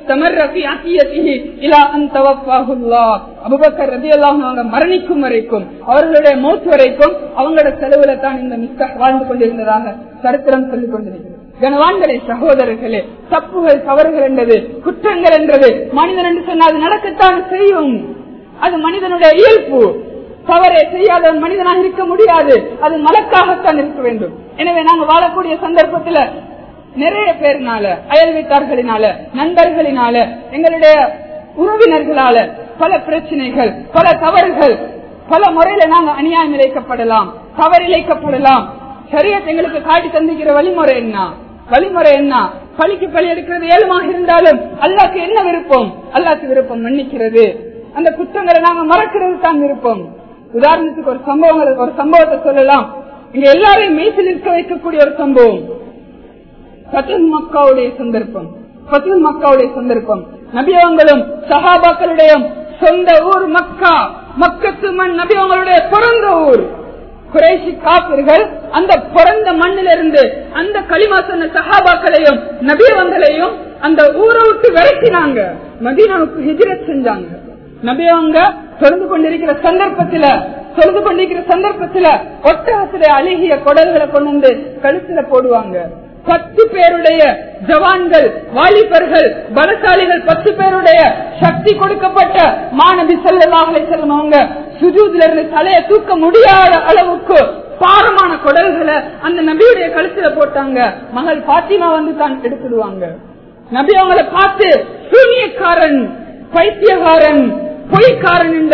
மரணிக்கும் வரைக்கும் அவர்களுடைய மௌத்து வரைக்கும் அவங்களோட செலவுல தான் இந்த மிஸ்க வாழ்ந்து கொண்டிருந்ததாக சரித்திரம் சொல்லிக் கொண்டிருக்கிறது கனவான்களே சகோதரர்களே தப்புகள் தவறுகள் என்றது குற்றங்கள் என்றது மனிதன் என்று சொன்னால் நடக்கத்தான் செய்யும் அது மனிதனுடைய இயல்பு தவறை செய்யாதவன் மனிதனாக இருக்க முடியாது அது மலக்காகத்தான் இருக்க வேண்டும் எனவே நாங்க வாழக்கூடிய சந்தர்ப்பத்துல நிறைய பேர்னால அயல் வீட்டார்களினால நண்பர்களினால எங்களுடைய உறவினர்களால பல பிரச்சனைகள் பல தவறுகள் பல முறையில நாங்க அநியாயம் இழைக்கப்படலாம் தவறிழைக்கப்படலாம் சரியா எங்களுக்கு காட்டி தந்திக்கிற வழிமுறை என்ன வழிமுறை என்ன பழிக்கு பழி எடுக்கிறது ஏழுமாக இருந்தாலும் அல்லாக்கு என்ன விருப்பம் அல்லாக்கு விருப்பம் மன்னிக்கிறது அந்த குற்றங்களை நாங்க மறக்கிறது தான் விருப்பம் உதாரணத்துக்கு ஒரு சம்பவங்கள் ஒரு சம்பவத்தை சொல்லலாம் இங்க எல்லாரையும் மெய்சில் இருக்க வைக்கக்கூடிய ஒரு சம்பவம் பத்துல் மக்காவுடைய சந்தர்ப்பம் பத்துல் மக்காவுடைய சந்தர்ப்பம் நபியவங்களும் சஹாபாக்களுடைய சொந்த ஊர் மக்கா மக்கத்து மண் நபியவங்களுடைய பிறந்த ஊர் குறைசி காப்பிர்கள் அந்த பிறந்த மண்ணிலிருந்து அந்த களிமா சொன்ன சஹாபாக்களையும் நபியவங்களையும் அந்த ஊரை விட்டு விரட்டினாங்க மதீனாவுக்கு ஹிஜரத் செஞ்சாங்க நபியவங்க சொல்ந்து கொண்டிருக்கிற சந்தர்ப்பத்துல சொல்ந்து கொண்டிருக்கிற சந்தர்ப்பத்துல ஒட்டகத்துல அழுகிய குடல்களை கொண்டு வந்து கழுத்துல போடுவாங்க பத்து பேருடைய ஜவான்கள் வாலிபர்கள் பலசாலிகள் பத்து பேருடைய சக்தி கொடுக்கப்பட்ட மாணவி செல்லவாகலை செல்லுமவங்க சுஜூதுல இருந்து தலையை தூக்க முடியாத அளவுக்கு பாரமான குடல்களை அந்த நபியுடைய கழுத்துல போட்டாங்க மகள் பாத்திமா வந்து தான் எடுத்துடுவாங்க நபி அவங்களை பார்த்து சூனியக்காரன் பைத்தியகாரன் பொய்க்காரன் என்ற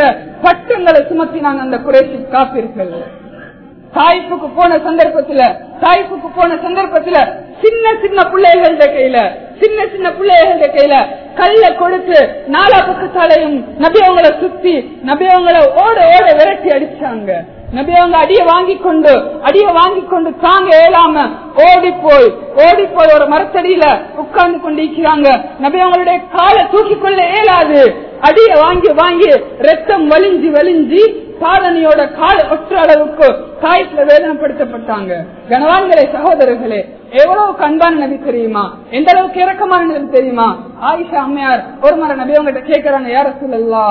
பட்டங்களை சுமத்தினாங்க அந்த குறைசி காப்பீர்கள் தாய்ப்புக்கு போன சந்தர்ப்பத்துல தாய்ப்புக்கு போன சந்தர்ப்பத்துல சின்ன சின்ன பிள்ளைகள கையில சின்ன சின்ன பிள்ளைகள கையில கல்ல கொடுத்து நாலா பக்கத்தாலையும் நபி அவங்கள சுத்தி நபி அவங்கள ஓட ஓட விரட்டி அடிச்சாங்க நபி அவங்க அடிய வாங்கி கொண்டு அடிய வாங்கி கொண்டு தாங்க இயலாம ஓடி போய் ஓடி போய் ஒரு மரத்தடியில உட்கார்ந்து கொண்டிருக்கிறாங்க நபி அவங்களுடைய காலை தூக்கி கொள்ள இயலாது அடிய வாங்கி வாங்கி ரத்தம் வலிஞ்சு வலிஞ்சு சாதனையோட கால் ஒற்ற அளவுக்கு காய்ச்சல வேதனைப்படுத்தப்பட்டாங்க கனவான்களே சகோதரர்களே எவ்வளவு கண்பான நபி தெரியுமா எந்த அளவுக்கு இறக்கமான நபி தெரியுமா ஆயிஷா அம்மையார் ஒரு முறை நபி அவங்ககிட்ட கேட்கிறாங்க யார சொல்லலா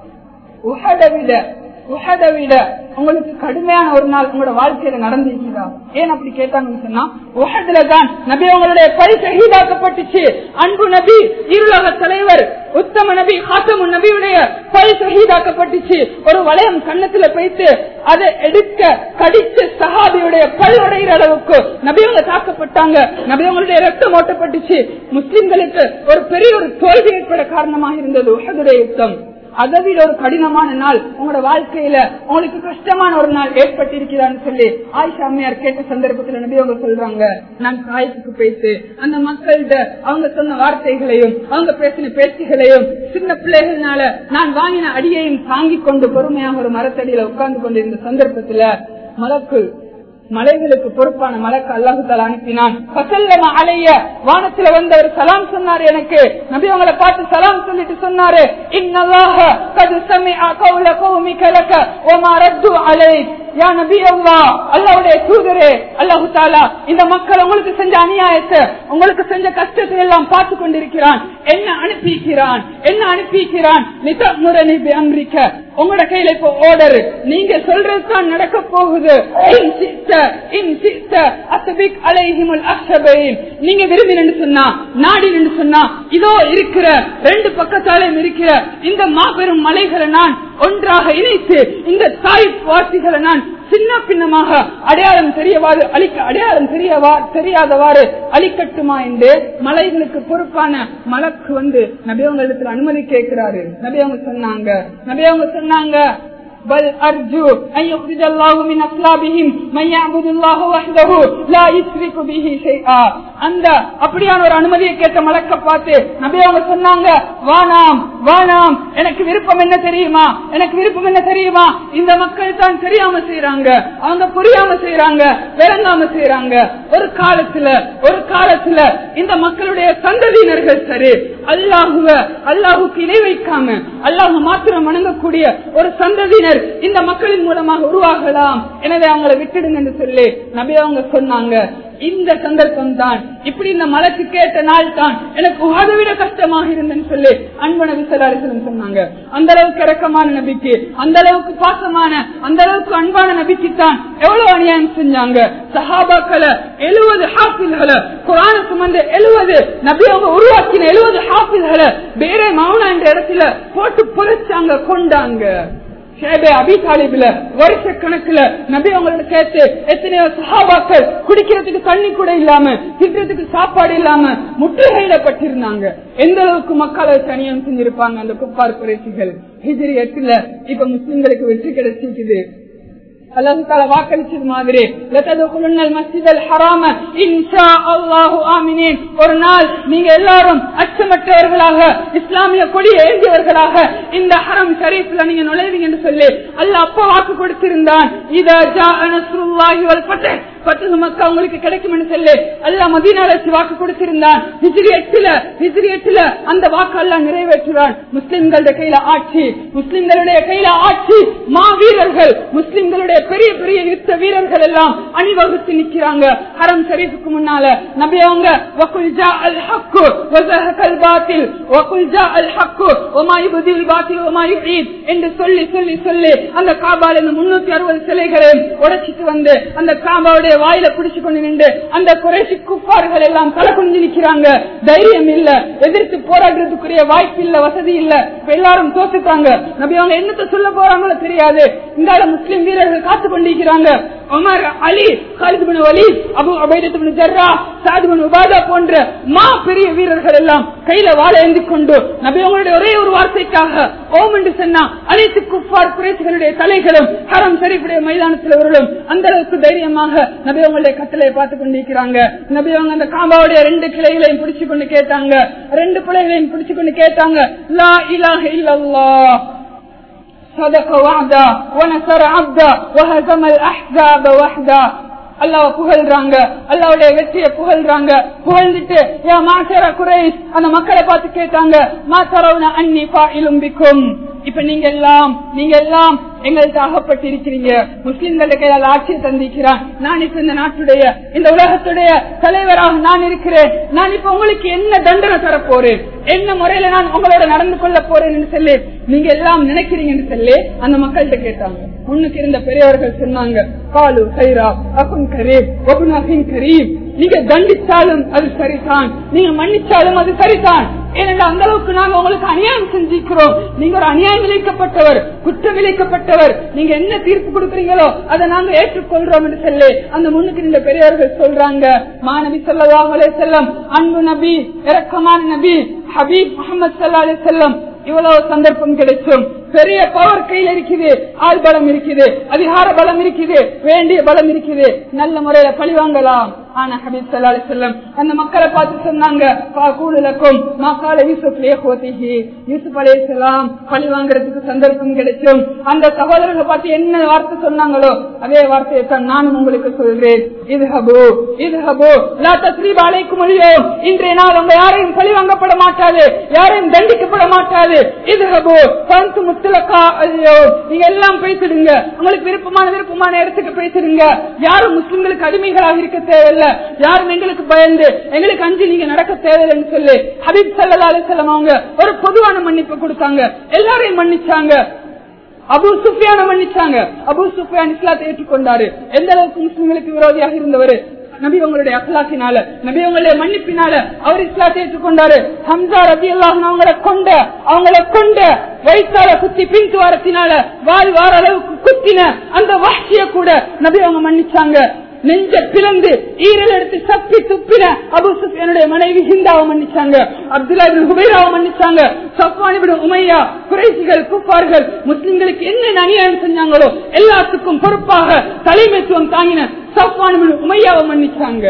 உஹத விட உஹத விட உங்களுக்கு கடுமையான ஒரு நாள் உங்களோட வாழ்க்கையில நடந்திருக்கிறா ஏன் அப்படி கேட்டாங்கன்னு சொன்னா உஹதுல தான் நபி அவங்களுடைய பல் சகிதாக்கப்பட்டுச்சு அன்பு நபி இருலக தலைவர் உத்தம நபி ஹாத்தமு நபியுடைய பல் சகிதாக்கப்பட்டுச்சு ஒரு வளையம் கண்ணத்துல போயிட்டு அதை எடுக்க கடிச்ச சஹாபியுடைய பல் உடைகிற அளவுக்கு நபியவங்க தாக்கப்பட்டாங்க நபியவங்களுடைய ரத்தம் ஓட்டப்பட்டுச்சு முஸ்லிம்களுக்கு ஒரு பெரிய ஒரு தோல்வி ஏற்பட காரணமாக இருந்தது உஹதுடைய யுத்தம் அதை விட ஒரு கடினமான நாள் உங்களோட வாழ்க்கையில உங்களுக்கு கஷ்டமான ஒரு நாள் ஏற்பட்டிருக்கிறான்னு சொல்லி ஆயிஷா அம்மையார் கேட்ட சந்தர்ப்பத்துல நபி அவங்க சொல்றாங்க நான் காய்ப்புக்கு போயிட்டு அந்த மக்கள்கிட்ட அவங்க சொன்ன வார்த்தைகளையும் அவங்க பேசின பேச்சுகளையும் சின்ன பிள்ளைகள்னால நான் வாங்கின அடியையும் தாங்கிக் கொண்டு பொறுமையாக ஒரு மரத்தடியில உட்கார்ந்து கொண்டிருந்த சந்தர்ப்பத்துல மலக்குள் மலைகளுக்கு பொறுப்பான மலக்கு அல்லாஹு தாலா அனுப்பினான் பசல்லம அலைய வானத்துல வந்து அவர் சலாம் சொன்னாரு எனக்கு நபி அவங்களை பார்த்து சலாம் சொல்லிட்டு சொன்னாரு இன்னல்லாஹ கது சமிஅ கௌல கௌமிக லக வமா ரத்து அலைக் யா நபி அல்லாஹ் அல்லாஹ்வுடைய தூதரே அல்லாஹு தாலா இந்த மக்கள் உங்களுக்கு செஞ்ச அநியாயத்தை உங்களுக்கு செஞ்ச கஷ்டத்தை எல்லாம் பார்த்து கொண்டிருக்கிறான் என்ன அனுப்பிக்கிறான் என்ன அனுப்பிக்கிறான் நிதமுரணி அம்ரிக்க உங்களோட கையில இப்போ ஓர்டர் நீங்க சொல்றதுதான் நடக்க போகுது இன் சித்த, இன் சித்த, அஸ்பிக் அலைஹிமுல் அக்ஸபைன். நீங்க விரும்பினு சொன்னா நாடி சொன்னா இதோ இருக்கிற ரெண்டு பக்கத்தாலையும் இருக்கிற இந்த மாபெரும் மலைகளை நான் ஒன்றாக இணைத்து இந்த தாய் வாசிகளை நான் சின்ன பின்னமாக அடையாளம் தெரியவாறு அழிக்க அடையாளம் தெரியவா தெரியாதவாறு அழிக்கட்டுமா என்று மலைகளுக்கு பொறுப்பான மலக்கு வந்து நபியவங்களிடத்தில் அனுமதி கேட்கிறாரு நபியவங்க சொன்னாங்க நபியவங்க சொன்னாங்க بل أرجو أن يخرج الله من أصلابهم من يعبد الله وحده لا يشرك به شيئا அந்த அப்படியான ஒரு அனுமதியை கேட்ட மலக்க பார்த்து நபி அவங்க சொன்னாங்க வானாம் வானாம் எனக்கு விருப்பம் என்ன தெரியுமா எனக்கு விருப்பம் என்ன தெரியுமா இந்த மக்கள் தான் தெரியாம செய்யறாங்க அவங்க புரியாம செய்யறாங்க விளங்காம செய்யறாங்க ஒரு காலத்துல ஒரு காலத்துல இந்த மக்களுடைய சந்ததியினர்கள் சரி அல்லாஹுவ அல்லாஹுக்கு இணை வைக்காம அல்லாஹு மாத்திரம் வணங்கக்கூடிய ஒரு சந்ததியினர் இந்த மக்களின் மூலமாக உருவாகலாம் எனவே அவங்களை விட்டுடுங்க என்று சொல்லி நபி அவங்க சொன்னாங்க இந்த சந்தர்ப்பம் தான் இப்படி இந்த மலைக்கு கேட்ட நாள் தான் எனக்கு அதை விட கஷ்டமாக இருந்தேன்னு சொல்லி அன்பு நபி சொல்லாரிசலம் சொன்னாங்க அந்த அளவுக்கு இறக்கமான நபிக்கு அந்த அளவுக்கு பாசமான அந்த அளவுக்கு அன்பான நபிக்கு தான் எவ்வளவு அநியாயம் செஞ்சாங்க சஹாபாக்களை எழுபது ஹாஃபில்களை குரான சுமந்த எழுபது நபி அவங்க உருவாக்கின எழுபது ஹாஃபில்களை வேற மௌனா என்ற இடத்துல போட்டு புதைச்சாங்க கொண்டாங்க வருஷ கணக்குல நபி அவங்களோட கேட்டு எத்தனையோ சஹாபாக்கள் குடிக்கிறதுக்கு தண்ணி கூட இல்லாம திட்டத்துக்கு சாப்பாடு இல்லாம முற்றுகையிடப்பட்டிருந்தாங்க எந்த அளவுக்கு மக்களை தனியம் செஞ்சிருப்பாங்க அந்த குப்பார் குறைசிகள் ஹிஜிரி எட்டுல இப்ப முஸ்லிம்களுக்கு வெற்றி கிடைச்சிருக்குது அல்லாஹு தாலா வாக்களிச்சது மாதிரி ஒரு நாள் நீங்க எல்லாரும் அச்சமற்றவர்களாக இஸ்லாமிய கொடி ஏந்தியவர்களாக இந்த ஹரம் ஷரீஃப்ல நீங்க நுழைவீங்க என்று சொல்லி அல்லாஹ் அப்ப வாக்கு கொடுத்திருந்தான் பத்து மக்கா உங்களுக்கு கிடைக்கும் என்று சொல்லி அல்லா மதீனால வாக்கு கொடுத்திருந்தான் ஹிஜ்ரி எட்டுல ஹிஜ்ரி எட்டுல அந்த வாக்கு எல்லாம் நிறைவேற்றுவான் முஸ்லிம்களுடைய கையில ஆட்சி முஸ்லிம்களுடைய கையில ஆட்சி மா வீரர்கள் முஸ்லிம்களுடைய பெரிய பெரிய யுத்த வீரர்கள் எல்லாம் அணிவகுத்து நிக்கிறாங்க ஹரம் ஷரீஃபுக்கு முன்னால நபி அவங்க வகுல் ஜா அல் ஹக்கு வஸஹகல் பாத்தில் வகுல் ஜா அல் ஹக்கு வமா யுபதில் பாத்தில் வமா யுஈத் என்று சொல்லி சொல்லி சொல்லி அந்த காபால இந்த முன்னூத்தி அறுபது சிலைகளை உடைச்சிட்டு வந்து அந்த காபாவுடைய வாயில பிடிச்சு கொண்டு நின்று அந்த குறைசி குப்பார்கள் எல்லாம் தலை குனிஞ்சு நிக்கிறாங்க தைரியம் இல்ல எதிர்த்து போராடுறதுக்குரிய வாய்ப்பு இல்ல வசதி இல்ல இப்ப எல்லாரும் தோத்துட்டாங்க நபி அவங்க என்னத்த சொல்ல போறாங்களோ தெரியாது இந்த அங்கால முஸ்லிம் வீரர்கள் காத்து கொண்டிருக்கிறாங்க Umar Ali Khalid bin Walid Abu Ubaidah bin Jarrah Saad bin Ubada போன்ற மா பெரிய வீரர்கள் எல்லாம் கையில வாழ ஏந்தி கொண்டு நபி அவங்களுடைய ஒரே ஒரு வார்த்தைக்காக ஓம் என்று சொன்னா அனைத்து குஃபார் குறைசிகளுடைய தலைகளும் ஹரம் ஷரீஃபுடைய மைதானத்தில் அவர்களும் அந்த அளவுக்கு தைரியமாக நபி அவங்களுடைய கட்டளையை பார்த்து கொண்டிருக்கிறாங்க நபி அவங்க அந்த காபாவுடைய ரெண்டு கிளைகளையும் பிடிச்சு கொண்டு கேட்டாங்க ரெண்டு பிள்ளைகளையும் பிடிச்சு கொண்டு கேட்டாங்க லா இலாஹ இல்லல்லாஹ் صدق وعدا ونصر عبدا وهزم الاحزاب وحدا அல்லாஹ் புகழ்றாங்க அல்லாவுடைய வெற்றியை புகழ்றாங்க புகழ்ந்துட்டு யா மாசர குறைஸ் அந்த மக்களை பார்த்து கேட்டாங்க மாசரவுன அன்னி பாயிலும்பிக்கும் இப்ப நீங்க எல்லாம் நீங்க எல்லாம் எங்கள்கிட்ட அகப்பட்டிருக்கிறீங்க முஸ்லிம்களுடைய கையால் ஆட்சியை தந்திருக்கிறான் நான் இப்ப இந்த நாட்டுடைய இந்த உலகத்துடைய தலைவராக நான் இருக்கிறேன் நான் இப்ப உங்களுக்கு என்ன தண்டனை தரப்போறேன் என்ன முறையில நான் உங்களோட நடந்து கொள்ள போறேன் சொல்லி நீங்க எல்லாம் நினைக்கிறீங்கன்னு சொல்லி அந்த மக்கள்கிட்ட கேட்டாங்க முன்னுக்கு இருந்த பெரியவர்கள் சொன்னாங்க காலு சைரா அகுன் கரீம் ஒபுனாகின் கரீம் நீங்க தண்டிச்சாலும் அது சரிதான் நீங்க மன்னிச்சாலும் அது சரிதான் ஏனென்றால் அந்த அளவுக்கு நாங்க உங்களுக்கு அநியாயம் செஞ்சிருக்கிறோம் நீங்க ஒரு அநியாயம் விளைக்கப்பட்டவர் குற்றம் விளைக்கப்பட்டவர் நீங்க என்ன தீர்ப்பு கொடுக்குறீங்களோ அதை நாங்க ஏற்றுக்கொள்றோம் என்று சொல்லி அந்த முன்னுக்கு இந்த பெரியவர்கள் சொல்றாங்க மாநபி சொல்லவாஹ் செல்லம் அன்பு நபி இறக்கமான நபி ஹபீப் முகமது சல்லா அலி செல்லம் இவ்வளவு சந்தர்ப்பம் கிடைக்கும் பெரிய பவர் கையில் இருக்குது ஆள் பலம் இருக்குது அதிகார பலம் இருக்குது வேண்டிய பலம் இருக்குது நல்ல முறையில பழிவாங்கலாம் ஆனா ஹபீப் சல்லா அலி செல்லம் அந்த மக்களை பார்த்து சொன்னாங்க கூடுதலுக்கும் மக்கால யூசுப் லேஹோதிஹி யூசுப் அலி செல்லாம் பழி வாங்குறதுக்கு சந்தர்ப்பம் கிடைக்கும் அந்த சகோதரர்களை பார்த்து என்ன வார்த்தை சொன்னாங்களோ அதே வார்த்தையை தான் நானும் உங்களுக்கு சொல்றேன் இது ஹபு இது ஹபு லா தஸ்ரீப் அலைக்கும் முடியும் இன்றைய நாள் உங்க யாரையும் பழி வாங்கப்பட மாட்டாது யாரையும் தண்டிக்கப்பட மாட்டாது இது ஹபு பந்து முத்தலக்கா ஐயோ நீங்க எல்லாம் பேசிடுங்க உங்களுக்கு விருப்பமான விருப்பமான இடத்துக்கு பேசிடுங்க யாரும் முஸ்லிம்களுக்கு அடிமைகளாக இருக்க தேவையில்ல யாரும் எங்களுக்கு பயந்து எங்களுக்கு அஞ்சு நீங்க நடக்க தேவையில்லைன்னு சொல்லி ஹபீப் சல்லா அலிசல்லாம் அவங்க ஒரு பொதுவான மன்னிப்பு கொடுத்தாங்க எல்லாரையும் மன்னிச்சாங்க அபு சுஃபியான மன்னிச்சாங்க அபு சுஃபியான் இஸ்லாத்தை ஏற்றுக்கொண்டாரு எந்த அளவுக்கு முஸ்லிம்களுக்கு விரோதியாக இருந்தவர் நபி உங்களுடைய அக்கலாக்கினால நபி உங்களுடைய மன்னிப்பினால அவர் இஸ்லாத்தை ஏற்றுக்கொண்டாரு ஹம்சா ரபி அல்லாஹ் அவங்களை கொண்ட அவங்களை கொண்ட வயிற்றால குத்தி பின் துவாரத்தினால வால் வார அளவுக்கு குத்தின அந்த வாசிய கூட நபி அவங்க மன்னிச்சாங்க நெஞ்ச பிளந்து ஈரல் எடுத்து சப்பி துப்பின அபு சுஃபியானுடைய மனைவி ஹிந்தாவை மன்னிச்சாங்க அப்துல்லா ஹுபைராவை மன்னிச்சாங்க சஃபானிபின் உமையா குறைசிகள் குப்பார்கள் முஸ்லிம்களுக்கு என்ன அநியாயம் செஞ்சாங்களோ எல்லாத்துக்கும் பொறுப்பாக தலைமைத்துவம் தாங்கின சஃபானிபின் உமையாவை மன்னிச்சாங்க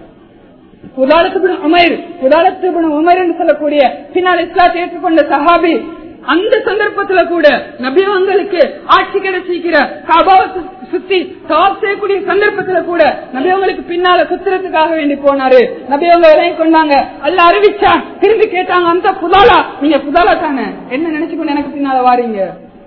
உதாரணத்துக்கு உமைர் உதாரணத்துக்கு உமைர் என்று சொல்லக்கூடிய பின்னால் இஸ்லாத்தை ஏற்றுக்கொண்ட சஹாபி அந்த சந்தர்ப்பத்துல கூட நபியவங்களுக்கு ஆட்சி கிடைச்சிக்கிற காபாவை சுத்தி தவாப் செய்யக்கூடிய சந்தர்ப்பத்துல கூட நபியவங்களுக்கு பின்னால சுத்திரத்துக்காக வேண்டி போனாரு நபியவங்க இறங்கி கொண்டாங்க அல்ல அறிவிச்சான் திரும்பி கேட்டாங்க அந்த புதாலா நீங்க புதாலா தானே என்ன நினைச்சுக்கொண்டு எனக்கு பின்னால வாரீங்க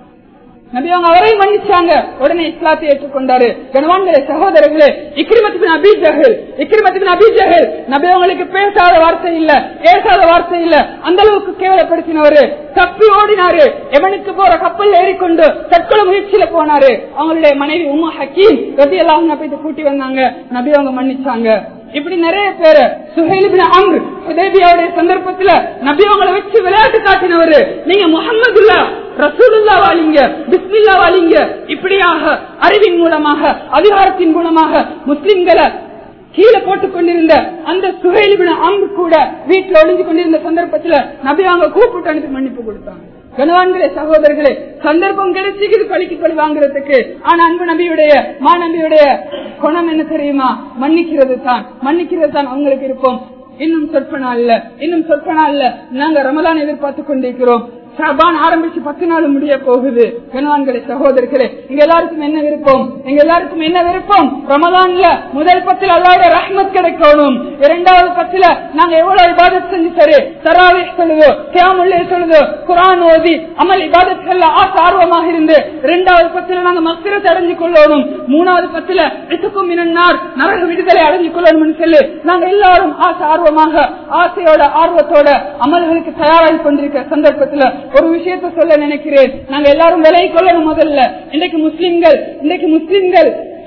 நபி அவங்க அவரை மன்னிச்சாங்க உடனே இஸ்லாத்தை ஏற்றுக்கொண்டாரு கனவான்களே சகோதரர்களே இக்கிரிமத்துக்கு அபிஜகல் இக்கிரிமத்துக்கு அபிஜகல் நபி அவங்களுக்கு பேசாத வார்த்தை இல்ல பேசாத வார்த்தை இல்ல அந்த அளவுக்கு கேவலப்படுத்தினவரு தப்பி ஓடினாரு எவனுக்கு போற கப்பல் ஏறிக்கொண்டு தற்கொலை முயற்சியில போனாரு அவங்களுடைய மனைவி உமா ஹக்கீம் ரதி எல்லாம் போயிட்டு கூட்டி வந்தாங்க நபி அவங்க மன்னிச்சாங்க இப்படி நிறைய பேரு சுஹேலிபின் அம்ரு ஹுதைபியாவுடைய சந்தர்ப்பத்துல நபி அவங்களை வச்சு விளையாட்டு காட்டினவரு நீங்க முகமதுல்லா ரசூலுல்லா வாலிங்க பிஸ்மில்லா வாலிங்க இப்படியாக அறிவின் மூலமாக அதிகாரத்தின் மூலமாக முஸ்லிம்களை கீழே போட்டுக் கொண்டிருந்த அந்த சுகைலிபின அம்பு கூட வீட்டுல ஒளிஞ்சு கொண்டிருந்த சந்தர்ப்பத்துல நபி அவங்க கூப்பிட்டு அனுப்பி மன்னிப்பு கொடுத்தாங்க கனவான்களே சகோதரர்களே சந்தர்ப்பம் கிடைச்சிக்குது பழிக்கு பழி வாங்குறதுக்கு ஆனா அன்பு நபியுடைய மா நபியுடைய குணம் என்ன தெரியுமா மன்னிக்கிறது தான் மன்னிக்கிறது தான் அவங்களுக்கு இருப்போம் இன்னும் சொற்ப நாள்ல இன்னும் சொற்ப நாள்ல நாங்க ரமலான் எதிர்பார்த்து கொண்டிருக்கிறோம் ஷாபான் ஆரம்பிச்சு பத்து நாள் முடிய போகுது கணவான்களே சகோதரர்களே எங்க எல்லாருக்கும் என்ன விருப்பம் எங்க எல்லாருக்கும் என்ன விருப்பம் ரமதான்ல முதல் பத்தில் அல்லாவோட ரஹ்மத் கிடைக்கணும் இரண்டாவது பத்துல நாங்க எவ்வளவு இபாதத் செஞ்சு சரி தராவி சொல்லுதோ கேமுள்ளே சொல்லுதோ குரான் ஓதி அமல் இபாதத்கள்ல ஆசை ஆர்வமாக இருந்து இரண்டாவது பத்துல நாங்க மக்கிரத்தை அடைஞ்சு கொள்ளணும் மூணாவது பத்துல இதுக்கும் மினன்னார் நரக விடுதலை அடைஞ்சு கொள்ளணும்னு சொல்லி நாங்க எல்லாரும் ஆசை ஆர்வமாக ஆசையோட ஆர்வத்தோட அமல்களுக்கு தயாராகி கொண்டிருக்கிற சந்தர்ப்பத்துல ஒரு விஷயத்த சொல்ல நினைக்கிறேன் நாங்க எல்லாரும் விலை கொள்ளணும் முதல்ல இன்றைக்கு முஸ்லிம்கள் இன்றைக்கு முஸ்லிம்கள்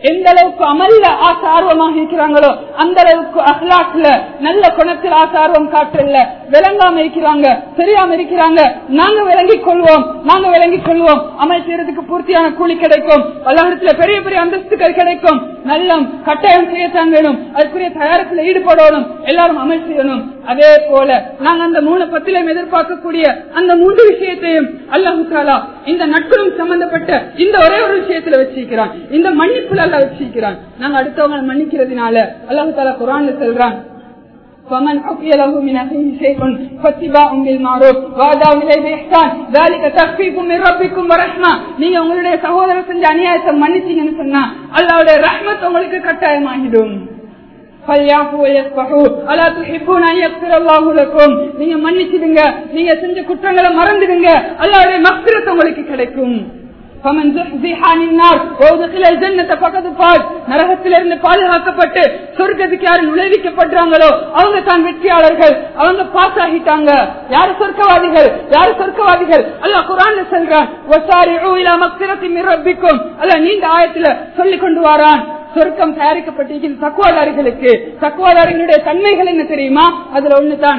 எந்த அளவுக்கு அமல்ல ஆசை ஆர்வமாக இருக்கிறாங்களோ அந்த அளவுக்கு அஹ்லாக்ல நல்ல குணத்தில் ஆசை ஆர்வம் காட்டல விளங்காம இருக்கிறாங்க தெரியாம இருக்கிறாங்க நாங்க விளங்கிக் கொள்வோம் நாங்க விளங்கிக் கொள்வோம் அமல் செய்யறதுக்கு பூர்த்தியான கூலி கிடைக்கும் அல்லாஹிடத்துல பெரிய பெரிய அந்தஸ்துகள் கிடைக்கும் நல்லம் கட்டாயம் செய்யத்தான் வேணும் அதுக்குரிய தயாரிப்புல ஈடுபடணும் எல்லாரும் அமல் செய்யணும் அதே போல நாங்க அந்த மூணு பத்திலையும் எதிர்பார்க்கக்கூடிய அந்த மூன்று விஷயத்தையும் அல்லாஹு தாலா இந்த நட்புறம் சம்பந்தப்பட்ட இந்த ஒரே ஒரு விஷயத்துல வச்சிருக்கிறான் இந்த மன்னிப்புல அல்ல வச்சிருக்கிறான் நாங்க அடுத்தவங்களை மன்னிக்கிறதுனால அல்லாஹு தாலா குரான்ல செல்றான் فمن عفي له من اخيه شيء فاتباع بالمعروف واداء اليه باحسان ذلك تخفيف من ربكم ورحمه நீங்க உங்களுடைய சகோதரர் செஞ்ச அநியாயத்தை மன்னிச்சீங்கன்னு சொன்னா அல்லாஹ்வுடைய ரஹ்மத் உங்களுக்கு கட்டாயமாகிடும் நீங்க மன்னிச்சிடுங்க நீங்க செஞ்ச குற்றங்களை மறந்துடுங்க அல்லாவுடைய மக்கிரத்தை உங்களுக்கு கிடைக்கும் நரகத்திலிருந்து பாதுகாக்கப்பட்டு சொர்க்கத்துக்கு யாரு நுழைவிக்கப்படுறாங்களோ அவங்க தான் வெற்றியாளர்கள் அவங்க பாஸ் ஆகிட்டாங்க யாரு சொர்க்கவாதிகள் யாரு சொர்க்கவாதிகள் அல்ல குரான் சொல்றான் அல்ல நீண்ட ஆயத்துல சொல்லிக் கொண்டு வாரான் சொர்க்கம் தயாரிக்கப்பட்டிருக்கிறது தக்குவாதாரிகளுக்கு தக்குவாதாரிகளுடைய தன்மைகள் என்ன தெரியுமா அதுல ஒண்ணுதான்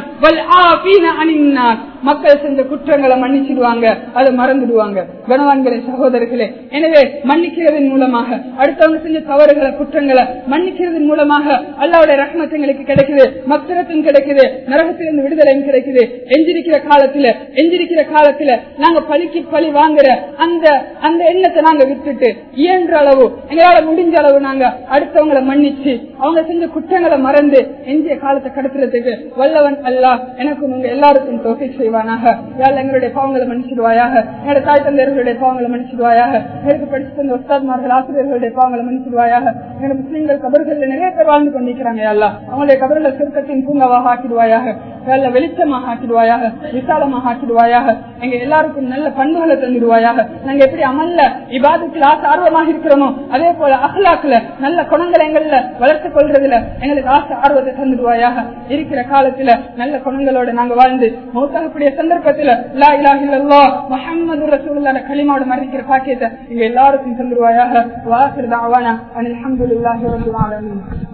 மக்கள் செஞ்ச குற்றங்களை மன்னிச்சிடுவாங்க அதை மறந்துடுவாங்க கனவான்களே சகோதரர்களே எனவே மன்னிக்கிறதன் மூலமாக அடுத்தவங்க செஞ்ச தவறுகளை குற்றங்களை மன்னிக்கிறதன் மூலமாக அல்லாவுடைய ரத்னத்தங்களுக்கு கிடைக்குது மக்சரத்தும் கிடைக்குது நரகத்திலிருந்து விடுதலையும் கிடைக்குது எஞ்சிருக்கிற காலத்துல எஞ்சிருக்கிற காலத்துல நாங்க பழிக்கு பழி வாங்குற அந்த அந்த எண்ணத்தை நாங்க விட்டுட்டு இயன்ற அளவு எங்களால முடிஞ்ச அளவு நாங்க அடுத்தவங்களை மன்னிச்சு அவங்க செஞ்ச குற்றங்களை மறந்து எஞ்சிய காலத்தை கடத்துறதுக்கு வல்லவன் அல்ல எனக்கும் உங்க எல்லாருக்கும் தொகை செய்வானாக யாழ் எங்களுடைய பாவங்களை மன்னிச்சிடுவாயாக என்னோட தாய் தந்தையர்களுடைய பாவங்களை மன்னிச்சிடுவாயாக எனக்கு படிச்சு தந்த உஸ்தாத்மார்கள் ஆசிரியர்களுடைய பாவங்களை மன்னிச்சிடுவாயாக என்னோட முஸ்லீம்கள் கபர்கள் நிறைய பேர் வாழ்ந்து கொண்டிருக்கிறாங்க யாழ்லா அவங்களுடைய கபர்களை சுருக்கத்தின் பூங்காவாக ஆக்கிடுவாயாக நல்ல வெளிச்சமாக ஆக்கிடுவாயாக விசாலமாக ஆக்கிடுவாயாக எங்க எல்லாருக்கும் நல்ல பண்புகளை தந்துடுவாயாக நாங்க எப்படி அமல்ல இபாதத்தில் ஆசை ஆர்வமாக இருக்கிறோமோ அதே போல அஹ்லாக்குல நல்ல குணங்களை எங்கள்ல வளர்த்துக் கொள்றதுல எங்களுக்கு ஆசை ஆர்வத்தை தந்துடுவாயாக இருக்கிற காலத்துல நல்ல குணங்களோட நாங்க வாழ்ந்து மௌத்தாகக்கூடிய சந்தர்ப்பத்துல லா இலாஹில்லா முஹம்மது ரசூலுல்லாஹ் கலிமாவோட மறைக்கிற பாக்கியத்தை எங்க எல்லாருக்கும் தந்துடுவாயாக வாசிர் தாவானா அனில் அல்ஹம்துலில்லாஹி ரப்பில் ஆலமீன்